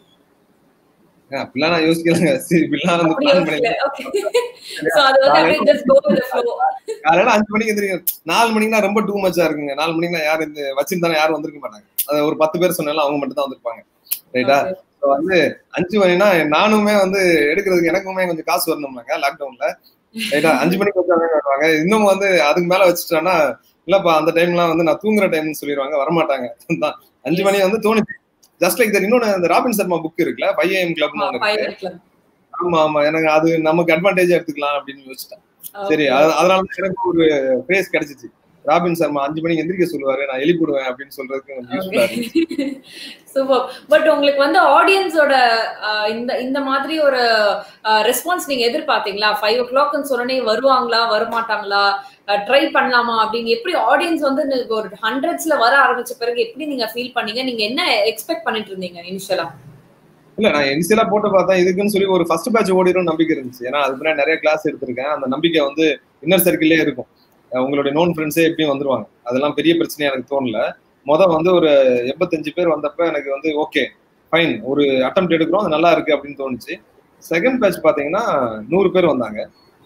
ஏன் அப்படிலாம் நான் யோசிக்கலங்க சரி இப்படிலாம் வந்து அப்படி பிளான் பண்ணி யோசிக்கல. Okay. So அது வந்து அப்படியே just go with the flow. காலையில அஞ்சு மணிக்கு எந்திரிங்க நாலு மணிக்குனா ரொம்ப டூ மச்சா இருக்குங்க நாலு மணிக்குனா யாரும் இந்த வச்சிருந்தாலும் யாரும் வந்திருக்க மாட்டாங்க அது ஒரு பத்து பேர் சொன்னாலும் அவங்க மட்டும் தான் வந்திருப்பாங்க ரைட்டா Okay. ஸோ வந்து அஞ்சு மணினா நானுமே வந்து எடுக்கிறதுக்கு எனக்குமே கொஞ்சம் காசு வரணும்னாங்க லாக்டவுன்ல ரைட்டா அஞ்சு மணிக்கு வச்சாங்க வருவாங்க இன்னும் வந்து அதுக்கு மேல வச்சுட்டானா இல்லப்பா அந்த டைம்லாம் வந்து நான் தூங்குற டைம்னு சொல்லிடுவாங்க வரமாட்டாங்க தான் அஞ்சு மணி வந்து தோணுச்சு ஜஸ்ட் லைக் தட் இன்னொன்னு அந்த ராபின் சர்மா புக் இருக்குல்ல ஃபைவ் ஏஎம் கிளப்னு ஒன்று Five இருக்கு o'clock. ஆமா ஆமா எனக்கு அது நமக்கு அட்வான்டேஜா எடுத்துக்கலாம் அப்படின்னு யோசிச்சிட்டேன் சரி Okay. அது- அதனால தான் எனக்கு ஒரு பிரேஸ் கிடைச்சிச்சு ராபின் சர்மா அஞ்சு மணிக்கு எந்திரிக்க சொல்லுவாரு நான் எழுப்பிடுவேன் அப்படின்னு சொல்றதுக்கு கொஞ்சம் யூஸ்ஃபுல்லா இருந்துச்சு சூப்பர் பட் உங்களுக்கு வந்து ஆடியன்ஸோட இந்த இந்த மாதிரி ஒரு ரெஸ்பான்ஸ் நீங்க எதிர்பார்த்தீங்களா ஃபைவ் ஓ கிளாக்னு சொன்னே வருவாங்களா வரமாட்டாங்களா ட்ரை பண்ணலாமா அப்படின்னு எப்படி ஆடியன்ஸ் வந்து நீங்க ஒரு ஹண்ட்ரட்ஸ்ல வர ஆரம்பிச்ச பிறகு எப்படி நீங்க ஃபீல் பண்ணீங்க நீங்க என்ன எக்ஸ்பெக்ட் பண்ணிட்டு இருந்தீங்க இனிஷியலா இல்ல நான் இனிஷியலா போட்டு பார்த்தேன் இதுக்குன்னு சொல்லி ஒரு ஃபர்ஸ்ட் பேட்ச் ஓடிடும் நம்பிக்கை இருந்துச்சு ஏன்னா அதுக்கு முன்னாடி நிறைய கிளாஸ் எடுத்திருக்கேன் அந்த நம்பிக்கை வந்து இன்னர் சர்க்கிள்லே இருக்கும் அஹ் உங்களுடைய நோன் ஃப்ரெண்ட்ஸே எப்படியும் வந்துருவாங்க அதெல்லாம் பெரிய பிரச்சனையா எனக்கு தோணல முத வந்து ஒரு எண்பத்தஞ்சு பேர் வந்தப்ப எனக்கு வந்து ஓகே ஃபைன் ஒரு அட்டம் எடுக்கிறோம் அது நல்லா இருக்கு அப்படின்னு தோணுச்சு செகண்ட் பேட்ச் பாத்தீங்கன்னா நூறு பேர் வந்தாங்க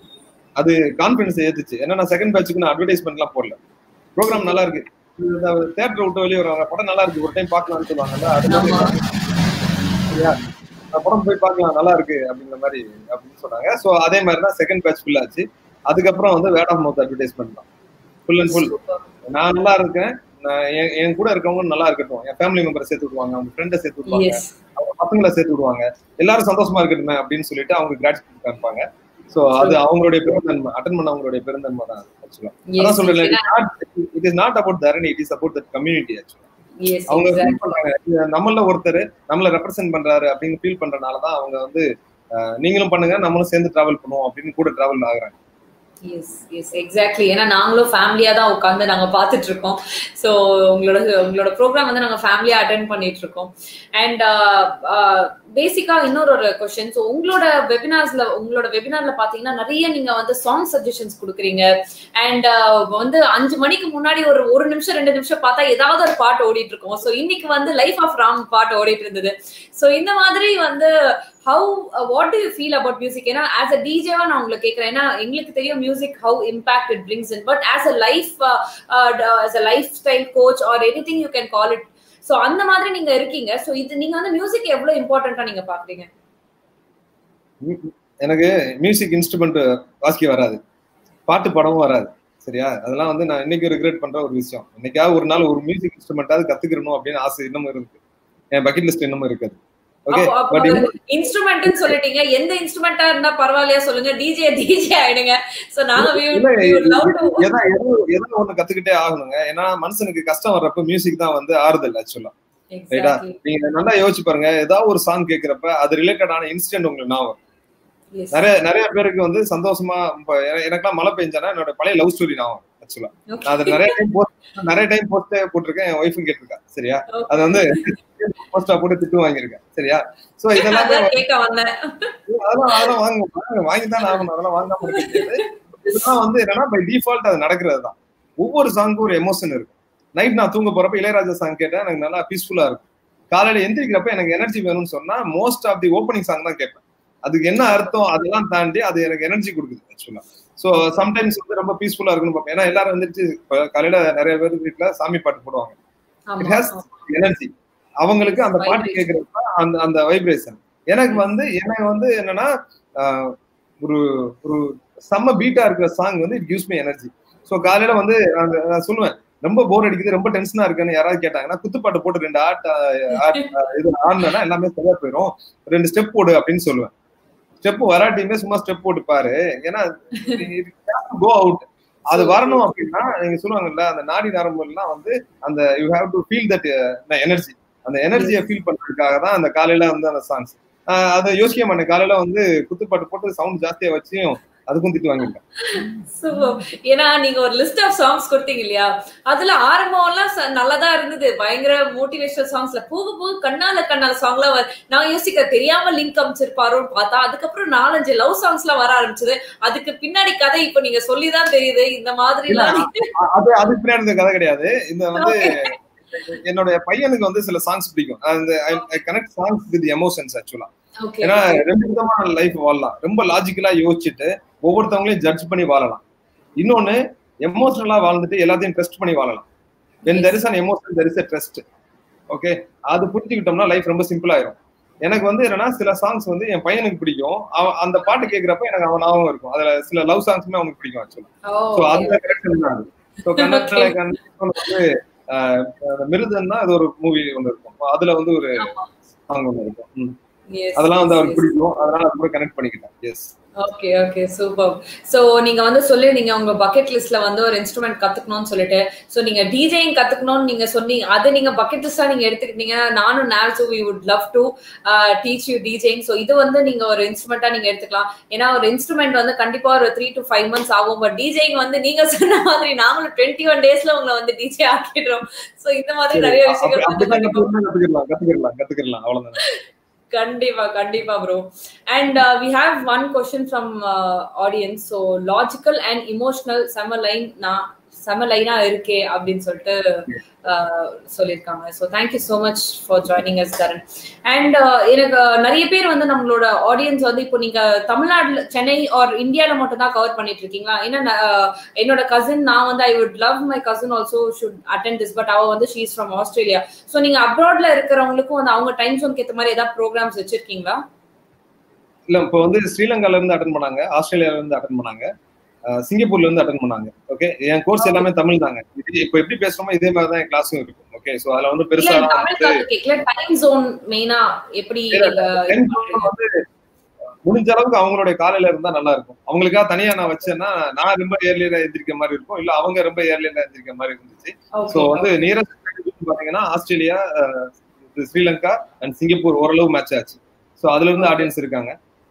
அது கான்ஃபிடன்ஸ் ஏத்துச்சு ஏன்னா நான் செகண்ட் பேட்சுக்கு நான் அட்வர்டைஸ்மெண்ட்லாம் போடல ப்ரோக்ராம் நல்லா இருக்கு தேட்டர் விட்டு வெளியே வருவாங்க படம் நல்லா இருக்கு ஒரு டைம் பார்க்கலாம்னு சொல்லுவாங்கல்ல அது மாதிரி ஆமா. சரியா? அந்த படம் போய் பார்க்கலாம் நல்லா இருக்கு அப்படிங்கிற மாதிரி அப்படின்னு சொன்னாங்க ஸோ அதே மாதிரி தான் செகண்ட் பேட்ச் ஃபுல் ஆச்சு அதுக்கப்புறம் வந்து வேர்ட் ஆஃப் மவுத் அட்வர்டைஸ்மெண்ட் தான் ஃபுல் அண்ட் ஃபுல் நான் நல்லா இருக்கேன் நான் என் என் கூட இருக்கவங்க நல்லா இருக்கட்டும் என் ஃபேமிலி மெம்பரை சேர்த்து விடுவாங்க அவங்க ஃப்ரெண்டை சேர்த்து விடுவாங்க எஸ் அவங்க பசங்களை சேர்த்து விடுவாங்க எல்லாரும் சந்தோஷமா இருக்கட்டுமே அப்படின்னு சொல்லிட்டு அவங்க கிராட்டிடியூட் காமிப்பாங்க ஸோ அது அவங்களுடைய பெருந்தன்மை அட்டன் பண்ண அவங்களுடைய பெருந்தன்மை தான் ஆக்சுவலா அதான் சொல்றேன் it is not about Dharani it is about that community ஆக்சுவலா எஸ் அவங்க ஃபீல் பண்றாங்க இது நம்மள ஒருத்தர் நம்மள ரெப்ரசென்ட் பண்றாரு அப்படின்னு ஃபீல் பண்றதுனால தான் அவங்க வந்து அஹ், நீங்களும் பண்ணுங்க நம்மளும் சேர்ந்து டிராவல் பண்ணுவோம் அப்படின்னு கூட டிராவல் ஆகுறாங்க எஸ் எஸ் எக்ஸாக்ட்லி ஏன்னா நாங்களும் ஃபேமிலியா தான் உட்காந்து நாங்க பார்த்துட்டு இருக்கோம் ஸோ உங்களோட உங்களோட ப்ரோக்ராம் வந்து நாங்க ஃபேமிலியா அட்டென்ட் பண்ணிட்டு இருக்கோம் அண்ட் பேசிக்கா இன்னொரு ஒரு கொஸ்டின் ஸோ உங்களோட வெபினார்ஸ்ல உங்களோட வெபினார்ல பாத்தீங்கன்னா நிறைய நீங்க வந்து சாங் சஜஷன்ஸ் கொடுக்குறீங்க அண்ட் வந்து அஞ்சு மணிக்கு முன்னாடி ஒரு ஒரு நிமிஷம் ரெண்டு நிமிஷம் பார்த்தா ஏதாவது ஒரு பாட்டு ஓடிட்டு இருக்கும் ஸோ இன்னைக்கு வந்து லைஃப் ஆஃப் ராம் பாட்டு ஓடிட்டு இருந்தது ஸோ இந்த மாதிரி வந்து how what do you feel about music ஏன்னா ஆஸ் அ டிஜேவா நான் உங்களுக்கு கேட்கறேன் ஏன்னா எங்களுக்கு தெரியும் music how impact it brings in but as a life as a life style coach or any thing you can call it so அந்த மாதிரி நீங்க இருக்கீங்க ஸோ இது நீங்க வந்து மியூசிக் எவ்வளவு இம்பார்ட்டண்டா நீங்க பாக்குறீங்க எனக்கு மியூசிக் இன்ஸ்ட்ருமெண்ட் வாசிக்க வராது பாட்டு படமும் வராது சரியா அதெல்லாம் வந்து நான் இன்னைக்கு ரிக்ரெட் பண்ற ஒரு விஷயம் இன்னைக்காவது ஒரு நாள் ஒரு மியூசிக் இன்ஸ்ட்ருமெண்ட்டாவது கத்துக்கணும் அப்படின்னு ஆசை இன்னமும் இருக்கு என் பக்கெட் லிஸ்ட் இன்னமும் இருக்குது ஓகே பட் இன்ஸ்ட்ருமெண்ட்னு சொல்லிட்டீங்க எந்த இன்ஸ்ட்ருமெண்டா இருந்தா பரவாயில்லையா சொல்லுங்க டிஜே டிஜே ஆயிடுங்க சோ நாங்க we would- இல்ல we would love to எதா எதோ எதோ ஒண்ணு கத்துக்கிட்டே ஆகணுங்க ஏன்னா மனுஷனுக்கு கஷ்டம் வர்றப்ப மியூசிக் தான் வந்து ஆறுதல் ஆக்சுவலா ரைட்டா Exactly. நீங்க நல்லா யோசிச்சு பாருங்க ஏதாவது ஒரு சாங் கேக்குறப்ப அது ரிலேட்டடான இன்சிடென்ட் உங்களுக்கு நான் வரும் Yes. நிறைய நிறைய பேருக்கு வந்து சந்தோஷமா இப்ப எ- எனக்கெல்லாம் மழை பெஞ்சானா என்னோட பழைய லவ் ஸ்டோரி நான் ஆக்சுவலா Okay. நான் அது நிறைய டைம் போஸ்ட் நிறைய டைம் போஸ்டே போட்டிருக்கேன் என் ஒய்ஃபும் கேட்டிருக்கா சரியா Okay. அது வந்து போஸ்டா போட்டு திட்டு வாங்கியிருக்கேன் சரியா சோ இதெல்லாம் அதான் கேட்க வந்தேன் அதெல்லாம் அதெல்லாம் வாங்க வாங்க வாங்கி தான் ஆகணும் அதெல்லாம் வாங்காம இருக்க முடியாது இதெல்லாம் வந்து என்னன்னா பை டிஃபால்ட் அது நடக்கிறது தான் ஒவ்வொரு சாங்க்கும் ஒரு எமோஷன் இருக்கும் நைட் நான் தூங்க போறப்ப இளையராஜா சாங் கேட்டா எனக்கு நல்லா பீஸ்ஃபுல்லா இருக்கும் காலையில எந்திரிக்கிறப்ப எனக்கு எனர்ஜி வேணும்னு சொன்னா most of the opening song தான் கேட்பேன் அதுக்கு என்ன அர்த்தம் அதெல்லாம் தாண்டி அது எனக்கு எனர்ஜி கொடுக்குது ஆக்சுவலா சோ சம்டைம்ஸ் வந்து ரொம்ப பீஸ்ஃபுல்லா இருக்குன்னு பார்ப்பேன் ஏன்னா எல்லாரும் வந்துட்டு இப்ப காலையில நிறைய பேர் வீட்டுல சாமி பாட்டு போடுவாங்க இட் ஹேஸ் எனர்ஜி அவங்களுக்கு அந்த பாட்டு Vibration. கேட்கறப்ப அந்த அந்த வைப்ரேஷன் எனக்கு வந்து எனக்கு வந்து என்னன்னா ஆஹ், ஒரு ஒரு செம்ம பீட்டா இருக்கிற சாங் வந்து it gives me energy so காலையில வந்து அந்த நான் சொல்லுவேன் ரொம்ப போர் அடிக்குது ரொம்ப டென்ஷனா இருக்குன்னு யாராவது கேட்டாங்கன்னா குத்துப்பாட்டு போட்டு ரெண்டு ஆட் ஆட் இது ஆடினா எல்லாமே சரியா போயிடும் ரெண்டு ஸ்டெப் போடு அப்படின்னு சொல்லுவேன் ஸ்டெப் வராட்டியுமே சும்மா ஸ்டெப் போட்டு பாரு ஏன்னா கோ அவுட் அது வரணும் அப்படின்னா நீங்க சொல்லுவாங்கல்ல அந்த நாடி நரம்புலாம் வந்து அந்த you have to feel that energy அந்த எனர்ஜியை ஃபீல் பண்றதுக்காக தான் அந்த காலையில வந்து அந்த சாங்ஸ் அதை யோசிக்க மாட்டேன் காலையில வந்து குத்துப்பாட்டு போட்டு சவுண்ட் ஜாஸ்தியா வச்சியும் அதுக்கும் திட்டு வாங்கிட்டேன் ஏன்னா நீங்க ஒரு லிஸ்ட் ஆஃப் சாங்ஸ் கொடுத்தீங்க இல்லையா அதுல ஆரம்பம் எல்லாம் நல்லதா இருந்தது பயங்கர மோட்டிவேஷனல் சாங்ஸ்ல போக போக கண்ணால கண்ணால சாங்ல நான் யோசிக்க தெரியாம லிங்க் அமைச்சிருப்பாரோன்னு பார்த்தா அதுக்கப்புறம் நாலஞ்சு லவ் சாங்ஸ் எல்லாம் வர ஆரம்பிச்சது அதுக்கு பின்னாடி கதை இப்ப நீங்க சொல்லிதான் தெரியுது இந்த மாதிரி அது அதுக்கு பின்னாடி கதை கிடையாது இந்த வந்து என்னோட பையனுக்கு வந்து சில சாங்ஸ் பிடிக்கும் அந்த கனெக்ட் சாங்ஸ் வித் எமோஷன்ஸ் ஆக்சுவலா ஏன்னா ரெண்டு விதமான லைஃப் வாழலாம் ரொம்ப லாஜிக்கலா யோசிச்சுட்டு ஒவ்வொருத்தவங்களையும் ஜட்ஜ் பண்ணி வாழலாம் இன்னொன்னு எமோஷனலா வாழ்ந்துட்டு எல்லாத்தையும் ட்ரஸ்ட் பண்ணி வாழலாம் when there is an emotion there is a trust okay அது புரிஞ்சுக்கிட்டோம்னா லைஃப் ரொம்ப சிம்பிள் ஆயிரும் எனக்கு வந்து என்னன்னா சில சாங்ஸ் வந்து என் பையனுக்கு பிடிக்கும் அந்த பாட்டு கேட்கிறப்ப எனக்கு அவன் ஞாபகம் இருக்கும் அதுல சில லவ் சாங்ஸுமே அவனுக்கு பிடிக்கும் ஆக்சுவலா ஸோ அந்த கரெக்ஷன் தான் அது ஸோ கன்னட வந்து மிருதன் தான் அது ஒரு மூவி ஒன்று இருக்கும் அதுல வந்து ஒரு சாங் ஒன்று இருக்கும் அதெல்லாம் வந்து அவருக்கு பிடிக்கும் அதனால அது கூட கனெக்ட் பண்ணிக்கிட்டேன் yes okay okay super so நீங்க வந்து சொல்லிருந்தீங்க உங்க பக்கெட் லிஸ்ட்ல வந்து ஒரு இன்ஸ்ட்ருமெண்ட் கத்துக்கணும்னு சொல்லிட்டு சோ நீங்க டிஜேயிங் கத்துக்கணும்னு நீங்க சொன்னீங்க அது நீங்க பக்கெட் லிஸ்டா நீங்க எடுத்துக்கிட்டீங்க நானும் also we would love to teach you DJing so இது வந்து நீங்க ஒரு இன்ஸ்ட்ருமெண்டா நீங்க எடுத்துக்கலாம் ஏன்னா ஒரு இன்ஸ்ட்ருமெண்ட் வந்து கண்டிப்பா ஒரு த்ரீ டு ஃபைவ் மந்த்ஸ் ஆகும் பட் டிஜேயிங் வந்து நீங்க சொன்ன மாதிரி நாங்களும் டுவெண்ட்டி ஒன் டேஸ்ல உங்களை வந்து டிஜே ஆக்கிடுறோம் சோ இந்த மாதிரி நிறைய விஷயங்கள் கத்துக்கலாம் கத்துக்கலாம் கத்துக்கலாம் அவ்வளவுதான் கண்டிப்பா கண்டிப்பா bro and we have one question from audience so logical and emotional செம லைன் நான் செம லைனா இருக்கே அப்படின்னு சொல்லிட்டு சொல்லியிருக்காங்க so thank you so much for joining us Karan and எனக்கு நிறைய பேர் வந்து நம்மளோட ஆடியன்ஸ் வந்து இப்போ நீங்க தமிழ்நாடுல சென்னை ஆர் இந்தியால மட்டும் தான் கவர் பண்ணிட்டு இருக்கீங்களா ஏன்னா என்னோட கசின் நான் வந்து I would love my cousin also should attend this but அவ வந்து ஷீஸ் ஃப்ரம் ஆஸ்திரேலியா ஸோ நீங்க அப்ராட்ல இருக்கிறவங்களுக்கும் வந்து அவங்க டைம் ஜோனுக்கு ஏற்ற மாதிரி ஏதாவது ப்ரோக்ராம்ஸ் வச்சிருக்கீங்களா இல்ல இப்போ வந்து ஸ்ரீலங்கால இருந்து அட்டன் பண்ணாங்க ஆஸ்திரேலியால இருந்து அட்டன் பண்ணாங்க சிங்கப்பூர்ல இருந்து அட்டன் பண்ணாங்க ஓகே என் கோர்ஸ் எல்லாமே தமிழ் தாங்க இப்போ எப்படி பேசுறோமோ இதே மாதிரி தான் என் கிளாஸும் இருக்கும் ஓகே சோ அதுல வந்து பெருசா டைம் ஜோன் மெயினா எப்படி வந்து முடிஞ்ச அளவுக்கு அவங்களுடைய காலையில இருந்தா நல்லா இருக்கும் அவங்களுக்காக தனியா நான் வச்சேன்னா நான் ரொம்ப ஏர்லியரா எந்திரிக்க மாதிரி இருக்கும் இல்ல அவங்க ரொம்ப ஏர்லியரா எந்திரிக்க மாதிரி இருந்துச்சு சோ வந்து நியரஸ்ட் பாத்தீங்கன்னா ஆஸ்திரேலியா ஸ்ரீலங்கா அண்ட் சிங்கப்பூர் ஓரளவு மேட்ச் ஆச்சு சோ அதுல இருந்து ஆடியன்ஸ் இருக்காங்க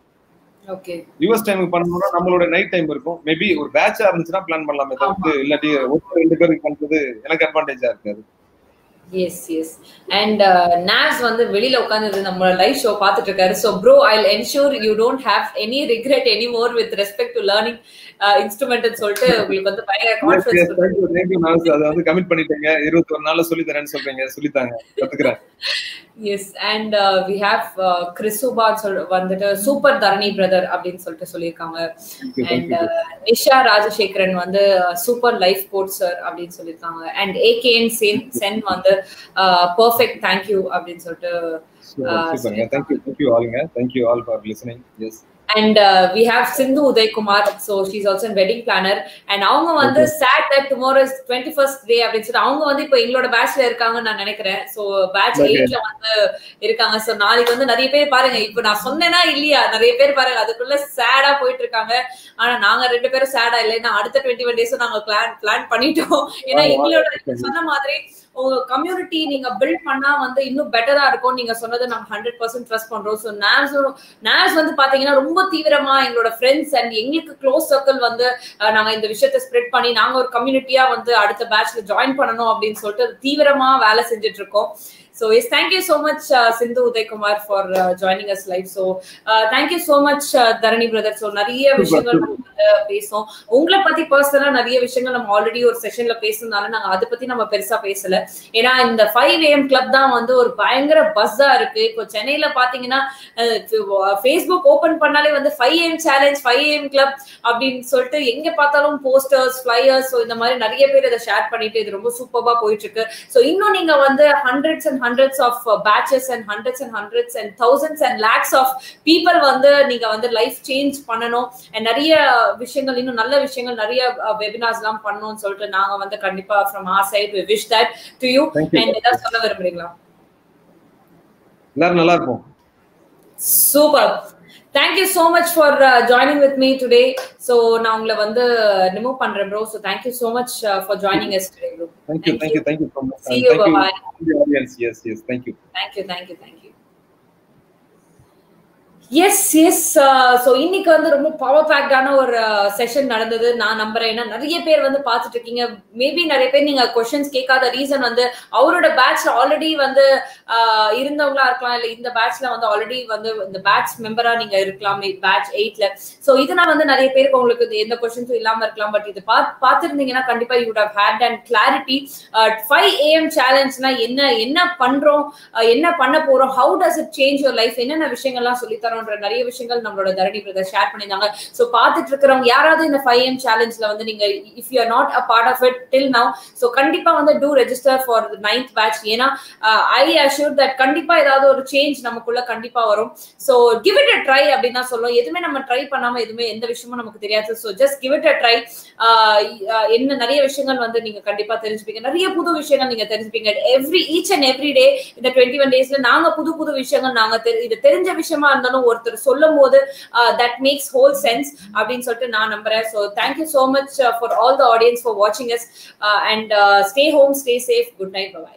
ஓகே யூஎஸ் டைமுக்கு பண்ணணும்னா நம்மளோட நைட் டைம் இருக்கும் மேபி ஒரு பேட்சா இருந்துச்சுன்னா பிளான் பண்ணலாமே தவிர்த்து இல்லாட்டி ஒரு ரெண்டு பேருக்கு பண்றது எனக்கு அட்வான்டேஜா இருக்காது எஸ் எஸ் அண்ட் நாஸ் வந்து வெளியில உட்காந்து நம்ம லைவ் ஷோ பார்த்துட்டு இருக்காரு so bro I ensure you don't have any regret any more with respect to learning instrument சொல்லிட்டு உங்களுக்கு வந்து பயங்கர கான்ஃபிடன்ஸ் அதை வந்து கமிட் பண்ணிட்டீங்க இருபத்தி ஒரு நாள்ல சொல்லி தரேன்னு சொல்றீங்க சொல்லித்தாங்க கத்துக்கிறேன் எஸ் அண்ட் வி ஹாவ் கிறிஸ்துபா சொல் வந்துட்டு சூப்பர் தரணி பிரதர் அப்படின்னு சொல்லிட்டு சொல்லியிருக்காங்க அண்ட் நிஷா ராஜசேகரன் வந்து சூப்பர் லைஃப் கோட் சார் அப்படின்னு சொல்லியிருக்காங்க அண்ட் ஏகேஎன் சென் சென் வந்து பர்ஃபெக்ட் தேங்க்யூ அப்படின்னு சொல்லிட்டு தேங்க்யூ தேங்க்யூ ஆல்ங்க thank you all for listening yes and we have Sindhu Udaykumar so she's also wedding planner and அவங்க வந்து said that tomorrow is twenty first day அப்படின்னு சொல்லிட்டு அவங்க வந்து இப்போ எங்களோட பேட்ச்ல இருக்காங்கன்னு நான் நினைக்கிறேன் ஸோ பேட்ச் எயிட்ல வந்து இருக்காங்க ஸோ நாளைக்கு வந்து நிறைய பேர் பாருங்க இப்போ நான் சொன்னேன்னா இல்லையா நிறைய பேர் பாருங்க அதுக்குள்ள சேடா போயிட்டு இருக்காங்க ஆனா நாங்க ரெண்டு பேரும் சேடா இல்லைன்னா அடுத்த டுவெண்ட்டி ஒன் டேஸும் நாங்க பிளான் பிளான் பண்ணிட்டோம் ஏன்னா எங்களோட சொன்ன மாதிரி உங்க கம்யூனிட்டி நீங்க பில்ட் பண்ணா வந்து இன்னும் பெட்டரா இருக்கும் நீங்க சொன்னது நாங்க ஹண்ட்ரட் பர்சன்ட் ட்ரஸ்ட் பண்றோம் ஸோ நேஸ் நேஸ் வந்து பாத்தீங்கன்னா ரொம்ப தீவிரமா எங்களோட ஃப்ரெண்ட்ஸ் அண்ட் எங்களுக்கு க்ளோஸ் சர்க்கிள் வந்து நாங்க இந்த விஷயத்த ஸ்ப்ரெட் பண்ணி நாங்க ஒரு கம்யூனிட்டியா வந்து அடுத்த பேட்ச்ல ஜாயின் பண்ணணும் அப்படின்னு சொல்லிட்டு தீவிரமா வேலை செஞ்சுட்டு இருக்கோம் So yes, thank you so much, uh, Sindhu Udaykumar, for uh, joining us live. So uh, thank you so much, uh, Dharani brother. So நிறைய விஷயங்கள் நம்ம பேசோம் உங்களை பத்தி பர்சனலா நிறைய விஷயங்கள் நம்ம ஆல்ரெடி ஒரு செஷன்ல பேசுனால நாங்க அதை பத்தி நம்ம பெருசா பேசல ஏன்னா இந்த ஃபைவ் ஏஎம் கிளப் தான் வந்து ஒரு பயங்கர பஸ்ஸா இருக்கு இப்போ சென்னையில பாத்தீங்கன்னா ஃபேஸ்புக் ஓபன் பண்ணாலே வந்து five AM challenge five AM club அப்படின்னு சொல்லிட்டு எங்க பார்த்தாலும் போஸ்டர்ஸ் ஃபிளையர்ஸ் ஸோ இந்த மாதிரி நிறைய பேர் இதை ஷேர் பண்ணிட்டு இது ரொம்ப சூப்பரா போயிட்டு இருக்கு ஸோ இன்னும் நீங்க வந்து hundreds and hundreds of batches and hundreds and hundreds and thousands and lakhs of people வந்து நீங்க வந்து லைஃப் சேஞ்ச் பண்ணணும் and நிறைய விஷயங்கள் இன்னும் நல்ல விஷயங்கள் நிறைய வெபினார்ஸ் எல்லாம் பண்ணணும்னு சொல்லிட்டு நாங்க வந்து கண்டிப்பா from our side we wish that to you Thank you. And ஏதாவது சொல்ல விரும்புறீங்களா எல்லாரும் நல்லா இருப்போம் super thank you so much for joining with me today so நான் உங்களை வந்து ரிமூவ் பண்றேன் bro so thank you so much for joining us today bro Thank you, thank you, thank you so much. See And you, thank you bye-bye. to the audience. Yes, yes, thank you. Thank you thank you thank you yes yes so இன்னைக்கு வந்து ரொம்ப பவர் பேக்டான ஒரு செஷன் நடந்தது நான் நம்புறேன் ஏன்னா நிறைய பேர் வந்து பார்த்துட்டு இருக்கீங்க மேபி நிறைய பேர் நீங்க கொஸ்டின்ஸ் கேட்காத ரீசன் வந்து அவரோட பேட்ச்ல ஆல்ரெடி வந்து ஆஹ், இருந்தவங்களா இருக்கலாம் இல்ல இந்த பேட்ச்ல வந்து ஆல்ரெடி வந்து இந்த பேட்ச் மெம்பரா நீங்க இருக்கலாம் பேட்ச் எயிட்ல ஸோ இதனால வந்து நிறைய பேருக்கு உங்களுக்கு இது எந்த கொஸ்டின்ஸும் இல்லாம இருக்கலாம் பட் இது பார்த்து பார்த்துருந்தீங்கன்னா கண்டிப்பா you have had and clarity five AM சேலஞ்ச்னா என்ன என்ன பண்றோம் அஹ் என்ன பண்ண போறோம் how does it change your life என்னென்ன விஷயங்கள்லாம் சொல்லி தரோன்ற நிறைய விஷயங்கள் நம்மளோட தரணி பிரதர் ஷேர் பண்ணியிருந்தாங்க ஸோ பார்த்துட்டு இருக்கிறவங்க யாராவது இந்த ஃபைவ் எம் சேலஞ்ச்ல வந்து நீங்க if you are not a part of it till now so கண்டிப்பா வந்து do register for ninth batch ஏன்னா ஐ அஷ்யூர் தட் கண்டிப்பா ஏதாவது ஒரு சேஞ்ச் நமக்குள்ள கண்டிப்பா வரும் so give it a try அப்படின்னு தான் சொல்லுவோம் எதுவுமே நம்ம ட்ரை பண்ணாம எதுவுமே எந்த விஷயமும் நமக்கு தெரியாது so just give it a try என்ன நிறைய விஷயங்கள் வந்து நீங்க கண்டிப்பா தெரிஞ்சுப்பீங்க நிறைய புது விஷயங்கள் நீங்க தெரிஞ்சுப்பீங்க every each and every day இந்த டுவெண்ட்டி ஒன் டேஸ்ல நாங்க புது புது விஷயங்கள் நாங்க தெரி- இது தெரிஞ்ச விஷயமா இருந்தாலும் ஒருத்தர் சொல்லும் போது தட் மேக்ஸ் ஹோல் சென்ஸ் அப்படின்னு சொல்லிட்டு நான் நம்புறேன் so thank you so much for all the audience for வாட்சிங் yes and stay home stay safe good night bye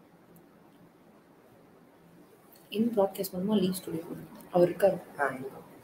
in broadcast பண்ணுமா லீவ் ஸ்டுடியோ அவர் இருக்காரு